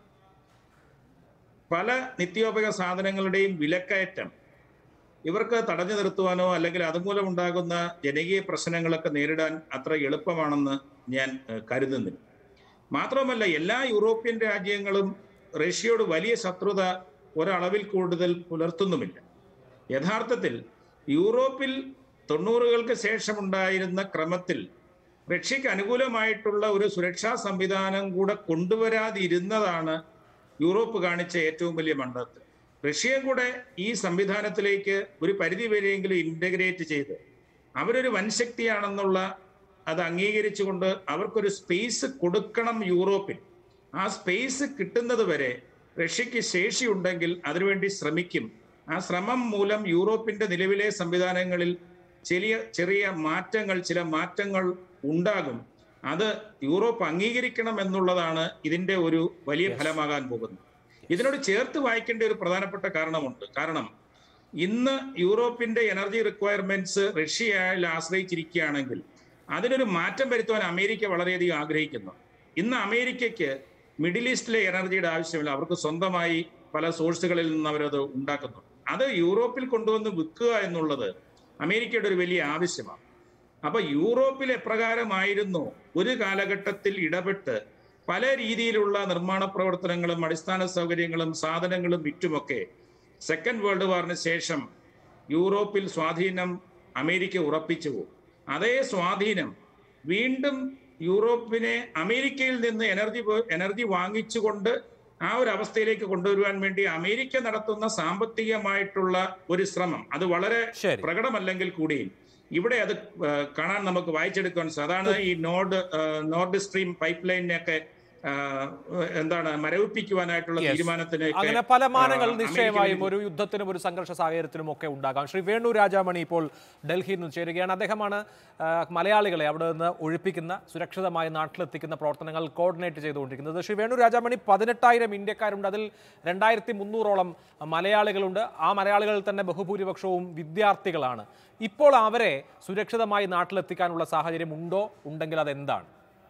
പല നിത്യോപയോഗ സാധനങ്ങളുടെയും വിലക്കയറ്റം ഇവർക്ക് തടഞ്ഞു നിർത്തുവാനോ അല്ലെങ്കിൽ അതുമൂലം ഉണ്ടാകുന്ന ജനകീയ പ്രശ്നങ്ങളൊക്കെ നേരിടാൻ അത്ര എളുപ്പമാണെന്ന് ഞാൻ ഏഹ്, കരുതുന്നില്ല മാത്രമല്ല എല്ലാ യൂറോപ്യൻ രാജ്യങ്ങളും റഷ്യയോട് വലിയ ശത്രുത ഒരളവിൽ കൂടുതൽ പുലർത്തുന്നുമില്ല യഥാർത്ഥത്തിൽ യൂറോപ്പിൽ തൊണ്ണൂറുകൾക്ക് ശേഷമുണ്ടായിരുന്ന ക്രമത്തിൽ റഷ്യക്ക് അനുകൂലമായിട്ടുള്ള ഒരു സുരക്ഷാ സംവിധാനം കൂടെ കൊണ്ടുവരാതിരുന്നതാണ് യൂറോപ്പ് കാണിച്ച ഏറ്റവും വലിയ മണ്ടത്ത് റഷ്യയും കൂടെ ഈ സംവിധാനത്തിലേക്ക് ഒരു പരിധി വരെയെങ്കിലും ഇന്റഗ്രേറ്റ് ചെയ്ത് അവരൊരു വൻശക്തിയാണെന്നുള്ള അത് അംഗീകരിച്ചുകൊണ്ട് അവർക്കൊരു സ്പേസ് കൊടുക്കണം യൂറോപ്പിൽ ആ സ്പേസ് കിട്ടുന്നത് വരെ റഷ്യക്ക് ശേഷിയുണ്ടെങ്കിൽ അതിനുവേണ്ടി ശ്രമിക്കും ആ ശ്രമം മൂലം യൂറോപ്പിന്റെ നിലവിലെ സംവിധാനങ്ങളിൽ ചെറിയ ചെറിയ മാറ്റങ്ങൾ ചില മാറ്റങ്ങൾ ഉണ്ടാകും അത് യൂറോപ്പ് അംഗീകരിക്കണം എന്നുള്ളതാണ് ഇതിന്റെ ഒരു വലിയ ഫലമാകാൻ പോകുന്നത് ഇതിനോട് ചേർത്ത് വായിക്കേണ്ട ഒരു പ്രധാനപ്പെട്ട കാരണമുണ്ട് കാരണം ഇന്ന് യൂറോപ്പിന്റെ എനർജി റിക്വയർമെന്റ്സ് റഷ്യയിൽ ആശ്രയിച്ചിരിക്കുകയാണെങ്കിൽ അതിനൊരു മാറ്റം വരുത്തുവാൻ അമേരിക്ക വളരെയധികം ആഗ്രഹിക്കുന്നു ഇന്ന് അമേരിക്കയ്ക്ക് മിഡിൽ ഈസ്റ്റിലെ എനർജിയുടെ ആവശ്യമില്ല അവർക്ക് സ്വന്തമായി പല സോഴ്സുകളിൽ നിന്ന് അവരത് ഉണ്ടാക്കുന്നു അത് യൂറോപ്പിൽ കൊണ്ടുവന്ന് വിൽക്കുക എന്നുള്ളത് അമേരിക്കയുടെ ഒരു വലിയ ആവശ്യമാണ് അപ്പൊ യൂറോപ്പിൽ എപ്രകാരമായിരുന്നു ഒരു കാലഘട്ടത്തിൽ ഇടപെട്ട് പല രീതിയിലുള്ള നിർമ്മാണ പ്രവർത്തനങ്ങളും അടിസ്ഥാന സൗകര്യങ്ങളും സാധനങ്ങളും വിറ്റുമൊക്കെ സെക്കൻഡ് വേൾഡ് വാറിന് ശേഷം യൂറോപ്പിൽ സ്വാധീനം അമേരിക്ക ഉറപ്പിച്ചു അതേ സ്വാധീനം വീണ്ടും യൂറോപ്പിനെ അമേരിക്കയിൽ നിന്ന് എനർജി പോ- എനർജി വാങ്ങിച്ചുകൊണ്ട് ആ ഒരു അവസ്ഥയിലേക്ക് കൊണ്ടുവരുവാൻ വേണ്ടി അമേരിക്ക നടത്തുന്ന സാമ്പത്തികമായിട്ടുള്ള ഒരു ശ്രമം അത് വളരെ ശരി. പ്രകടമല്ലെങ്കിൽ കൂടിയും ഇവിടെ അത് ആ, കാണാൻ നമുക്ക് വായിച്ചെടുക്കാൻ സാ- അതാണ് ഈ നോർഡ് ആ, നോർഡ് സ്ട്രീം പൈപ്പ് ലൈനിനെയൊക്കെ ആ, എന്താണ് മരവിപ്പിക്കുവാനായിട്ടുള്ള Yes. തീരുമാനത്തിന് അങ്ങനെ പല മാനങ്ങൾ നിശ്ചയമായും ഒരു യുദ്ധത്തിനും ഒരു സംഘർഷ സാഹചര്യത്തിനും ഒക്കെ ഉണ്ടാകാം ശ്രീ വേണു രാജാമണി ഇപ്പോൾ ഡൽഹിയിൽ നിന്ന് ചേരുകയാണ് അദ്ദേഹമാണ് ആ, മലയാളികളെ അവിടെ നിന്ന് ഒഴിപ്പിക്കുന്ന സുരക്ഷിതമായി നാട്ടിലെത്തിക്കുന്ന പ്രവർത്തനങ്ങൾ കോർഡിനേറ്റ് ചെയ്തുകൊണ്ടിരിക്കുന്നത് ശ്രീ വേണു രാജാമണി പതിനെട്ടായിരം ഇന്ത്യക്കാരുണ്ട് അതിൽ രണ്ടായിരത്തി മുന്നൂറോളം മലയാളികളുണ്ട് ആ മലയാളികളിൽ തന്നെ ബഹുഭൂരിപക്ഷവും വിദ്യാർത്ഥികളാണ് ഇപ്പോൾ അവരെ സുരക്ഷിതമായി നാട്ടിലെത്തിക്കാനുള്ള സാഹചര്യം ഉണ്ടോ ഉണ്ടെങ്കിൽ അതെന്താണ്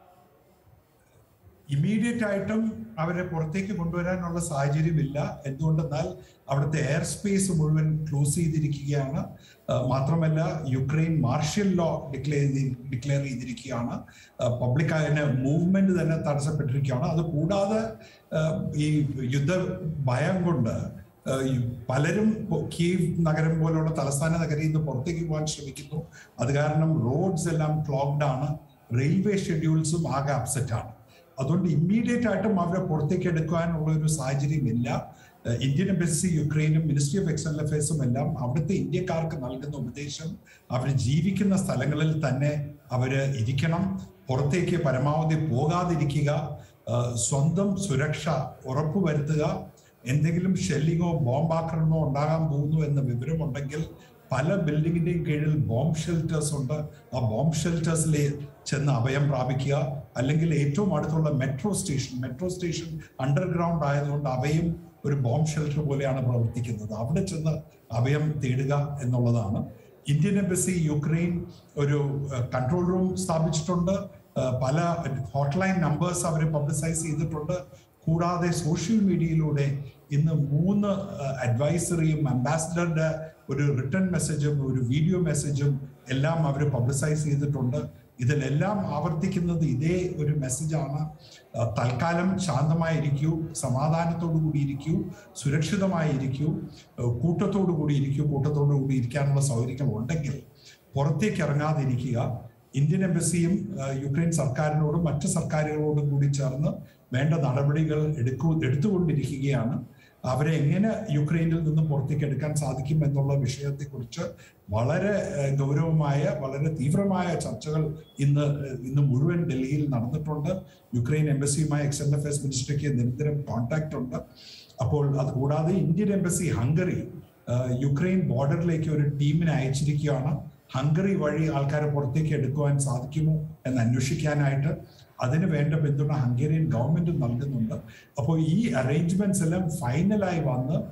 ഇമ്മീഡിയറ്റ് ആയിട്ടും അവരെ പുറത്തേക്ക് കൊണ്ടുവരാനുള്ള സാഹചര്യമില്ല എന്തുകൊണ്ടെന്നാൽ അവിടുത്തെ എയർ സ്പേസ് മുഴുവൻ ക്ലോസ് ചെയ്തിരിക്കുകയാണ് ആ, മാത്രമല്ല Ukraine martial law declare declare ചെയ്തിരിക്കുകയാണ് പബ്ലിക് അതിന് മൂവ്മെന്റ് തന്നെ തടസ്സപ്പെട്ടിരിക്കുകയാണ് അത് കൂടാതെ ആ, ഈ യുദ്ധ ഭയം കൊണ്ട് ആ, ഈ പലരും പൊ- കീവ് നഗരം പോലുള്ള തലസ്ഥാന നഗരിയിൽ നിന്ന് പുറത്തേക്ക് പോകാൻ ശ്രമിക്കുന്നു അത് കാരണം റോഡ്സ് എല്ലാം ക്ലോഗ്ഡ് ആണ് റെയിൽവേ ഷെഡ്യൂൾസും ആകെ അപ്സെറ്റ് ആണ് അതുകൊണ്ട് ഇമ്മീഡിയറ്റ് ആയിട്ടും അവരെ പുറത്തേക്ക് എടുക്കാനുള്ള ഒരു സാഹചര്യമില്ല ഏഹ് ഇന്ത്യൻ എംബസി യുക്രൈനും മിനിസ്ട്രി ഓഫ് എക്സ്റ്റേണൽ അഫയേഴ്സും എല്ലാം അവിടുത്തെ ഇന്ത്യക്കാർക്ക് നൽകുന്ന ഉപദേശം അവർ ജീവിക്കുന്ന സ്ഥലങ്ങളിൽ തന്നെ അവര് ഇരിക്കണം പുറത്തേക്ക് പരമാവധി പോകാതിരിക്കുക ഏഹ് സ്വന്തം സുരക്ഷ ഉറപ്പുവരുത്തുക എന്തെങ്കിലും ഷെല്ലിങ്ങോ ബോംബാക്രമണമോ ഉണ്ടാകാൻ പോകുന്നു എന്ന വിവരമുണ്ടെങ്കിൽ പല ബിൽഡിങ്ങിന്റെയും കീഴിൽ ബോംബ് ഷെൽട്ടേഴ്സ് ഉണ്ട് ആ ബോംബ് ഷെൽട്ടേഴ്സിൽ ചെന്ന് അഭയം പ്രാപിക്കുക അല്ലെങ്കിൽ ഏറ്റവും അടുത്തുള്ള metro station metro station underground ആയതുകൊണ്ട് അവയും ഒരു ബോംബ് ഷെൽട്ടർ പോലെയാണ് പ്രവർത്തിക്കുന്നത് അവിടെ ചെന്ന് അഭയം തേടുക എന്നുള്ളതാണ് ഇന്ത്യൻ എംബസി യുക്രൈൻ ഒരു കൺട്രോൾ റൂം സ്ഥാപിച്ചിട്ടുണ്ട് ഏഹ് പല ഹോട്ട്ലൈൻ നമ്പേഴ്സ് അവർ പബ്ലിസൈസ് ചെയ്തിട്ടുണ്ട് കൂടാതെ സോഷ്യൽ മീഡിയയിലൂടെ ഇന്ന് മൂന്ന് അഡ്വൈസറിയും അംബാസിഡറുടെ ഒരു റിട്ടേൺ മെസ്സേജും ഒരു വീഡിയോ മെസ്സേജും എല്ലാം അവർ പബ്ലിസൈസ് ചെയ്തിട്ടുണ്ട് ഇതിലെല്ലാം ആവർത്തിക്കുന്നത് ഇതേ ഒരു മെസ്സേജാണ് അഹ് തൽക്കാലം ശാന്തമായിരിക്കൂ സമാധാനത്തോടു കൂടി ഇരിക്കൂ സുരക്ഷിതമായിരിക്കൂ അഹ് കൂട്ടത്തോടു കൂടി ഇരിക്കൂ കൂട്ടത്തോടു കൂടി ഇരിക്കാനുള്ള സൗകര്യങ്ങൾ ഉണ്ടെങ്കിൽ പുറത്തേക്ക് ഇറങ്ങാതിരിക്കുക ഇന്ത്യൻ എംബസിയും അഹ് യുക്രൈൻ സർക്കാരിനോടും മറ്റ് സർക്കാരുകളോടും കൂടി ചേർന്ന് വേണ്ട നടപടികൾ എടുക്കൂ എടുത്തുകൊണ്ടിരിക്കുകയാണ് അവരെ എങ്ങനെ യുക്രൈനിൽ നിന്ന് പുറത്തേക്ക് എടുക്കാൻ സാധിക്കും എന്നുള്ള വിഷയത്തെക്കുറിച്ച് വളരെ ഏഹ്, ഗൗരവമായ വളരെ തീവ്രമായ ചർച്ചകൾ ഇന്ന് ഏഹ്, ഇന്ന് മുഴുവൻ ഡൽഹിയിൽ നടന്നിട്ടുണ്ട് യുക്രൈൻ എംബസിയുമായി എക്സ്റ്റേണൽ അഫയേഴ്സ് മിനിസ്റ്റർക്ക് നിരന്തരം കോൺടാക്ട് ഉണ്ട് അപ്പോൾ അത് കൂടാതെ ഇന്ത്യൻ എംബസി ഹംഗറി ഏഹ്, യുക്രൈൻ ബോർഡറിലേക്ക് ഒരു ടീമിനെ അയച്ചിരിക്കുകയാണ് ഹംഗറി വഴി ആൾക്കാരെ പുറത്തേക്ക് എടുക്കുവാൻ സാധിക്കുമോ എന്ന് അന്വേഷിക്കാനായിട്ട് അതിന് വേണ്ട പിന്തുണ ഹംഗേറിയൻ ഗവൺമെന്റ് നൽകുന്നുണ്ട് അപ്പോൾ ഈ അറേഞ്ച്മെന്റ്സ് എല്ലാം ഫൈനലായി വന്ന്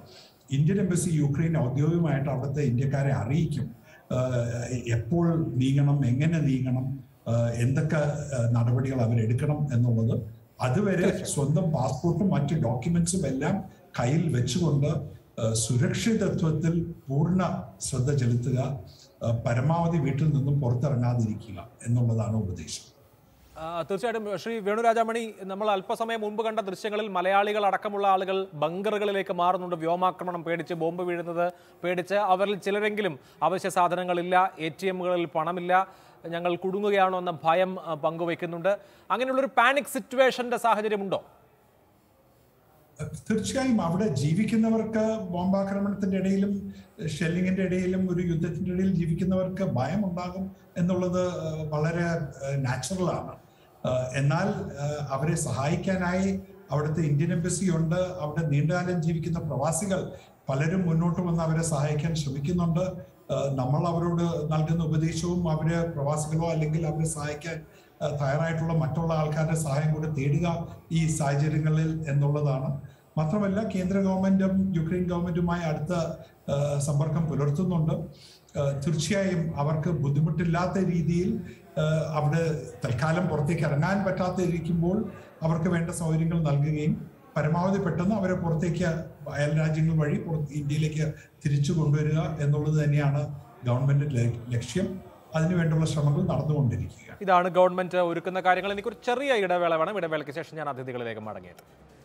ഇന്ത്യൻ എംബസി യുക്രൈൻ ഔദ്യോഗികമായിട്ട് അവിടുത്തെ ഇന്ത്യക്കാരെ അറിയിക്കും ആഹ് എപ്പോൾ നീങ്ങണം എങ്ങനെ നീങ്ങണം ആഹ് എന്തൊക്കെ ആഹ് നടപടികൾ അവരെടുക്കണം എന്നുള്ളത് അതുവരെ സ്വന്തം പാസ്പോർട്ടും മറ്റ് ഡോക്യുമെന്റ്സും എല്ലാം കയ്യിൽ വെച്ചുകൊണ്ട് ആഹ് സുരക്ഷിതത്വത്തിൽ പൂർണ്ണ ശ്രദ്ധ ചെലുത്തുക ആഹ് പരമാവധി വീട്ടിൽ നിന്നും പുറത്തിറങ്ങാതിരിക്കുക എന്നുള്ളതാണ് ഉപദേശം ആ, തീർച്ചയായിട്ടും ശ്രീ വേണുരാജാമണി നമ്മൾ അല്പസമയം മുൻപ് കണ്ട ദൃശ്യങ്ങളിൽ മലയാളികൾ അടക്കമുള്ള ആളുകൾ ബങ്കറുകളിലേക്ക് മാറുന്നുണ്ട് വ്യോമാക്രമണം പേടിച്ച് ബോംബ് വീഴുന്നത് പേടിച്ച് അവരിൽ ചിലരെങ്കിലും അവശ്യ സാധനങ്ങളില്ല എ ടി എമ്മുകളിൽ പണമില്ല ഞങ്ങൾ കുടുങ്ങുകയാണോ എന്ന ഭയം ആ, പങ്കുവയ്ക്കുന്നുണ്ട് അങ്ങനെയുള്ളൊരു പാനിക് സിറ്റുവേഷന്റെ സാഹചര്യമുണ്ടോ തീർച്ചയായും അവിടെ ജീവിക്കുന്നവർക്ക് ബോംബാക്രമണത്തിന്റെ ഇടയിലും ഷെല്ലിങ്ങിന്റെ ഇടയിലും ഒരു യുദ്ധത്തിന്റെ ഇടയിൽ ജീവിക്കുന്നവർക്ക് ഭയം ഉണ്ടാകും എന്നുള്ളത് ഏഹ്, വളരെ നാച്ചുറൽ ആണ് ഏഹ്, എന്നാൽ ഏഹ്, അവരെ സഹായിക്കാനായി അവിടുത്തെ ഇന്ത്യൻ എംബസി ഉണ്ട് അവിടെ നീണ്ടകാലം ജീവിക്കുന്ന പ്രവാസികൾ പലരും മുന്നോട്ട് വന്ന് അവരെ സഹായിക്കാൻ ശ്രമിക്കുന്നുണ്ട് ഏഹ്, നമ്മൾ അവരോട് നൽകുന്ന ഉപദേശവും അവരെ പ്രവാസികളോ അല്ലെങ്കിൽ അവരെ സഹായിക്കാൻ ഏഹ്, തയ്യാറായിട്ടുള്ള മറ്റുള്ള ആൾക്കാരുടെ സഹായം കൂടെ തേടുക ഈ സാഹചര്യങ്ങളിൽ എന്നുള്ളതാണ് മാത്രമല്ല കേന്ദ്ര ഗവൺമെന്റും യുക്രൈൻ ഗവൺമെന്റുമായി അടുത്ത ഏഹ്, സമ്പർക്കം പുലർത്തുന്നുണ്ട് ഏഹ്, തീർച്ചയായും അവർക്ക് ബുദ്ധിമുട്ടില്ലാത്ത രീതിയിൽ ഏഹ്, അവിടെ തൽക്കാലം പുറത്തേക്ക് ഇറങ്ങാൻ പറ്റാത്ത ഇരിക്കുമ്പോൾ അവർക്ക് വേണ്ട സൗകര്യങ്ങൾ നൽകുകയും പരമാവധി പെട്ടെന്ന് അവരെ പുറത്തേക്ക് അയൽ രാജ്യങ്ങൾ വഴി പുറത്ത് ഇന്ത്യയിലേക്ക് തിരിച്ചു കൊണ്ടുവരിക എന്നുള്ളത് തന്നെയാണ് ഗവൺമെന്റിന്റെ ലക്ഷ്യം അതിനുവേണ്ടിയുള്ള ശ്രമങ്ങൾ നടന്നുകൊണ്ടിരിക്കുക ഇതാണ് ഗവൺമെന്റ് ഒരുക്കുന്ന കാര്യങ്ങൾ എനിക്കൊരു ചെറിയ ഇടവേള വേണം ഇടവേളയ്ക്ക് ശേഷം ഞാൻ അതിഥികളിലേക്ക് മടങ്ങിയത്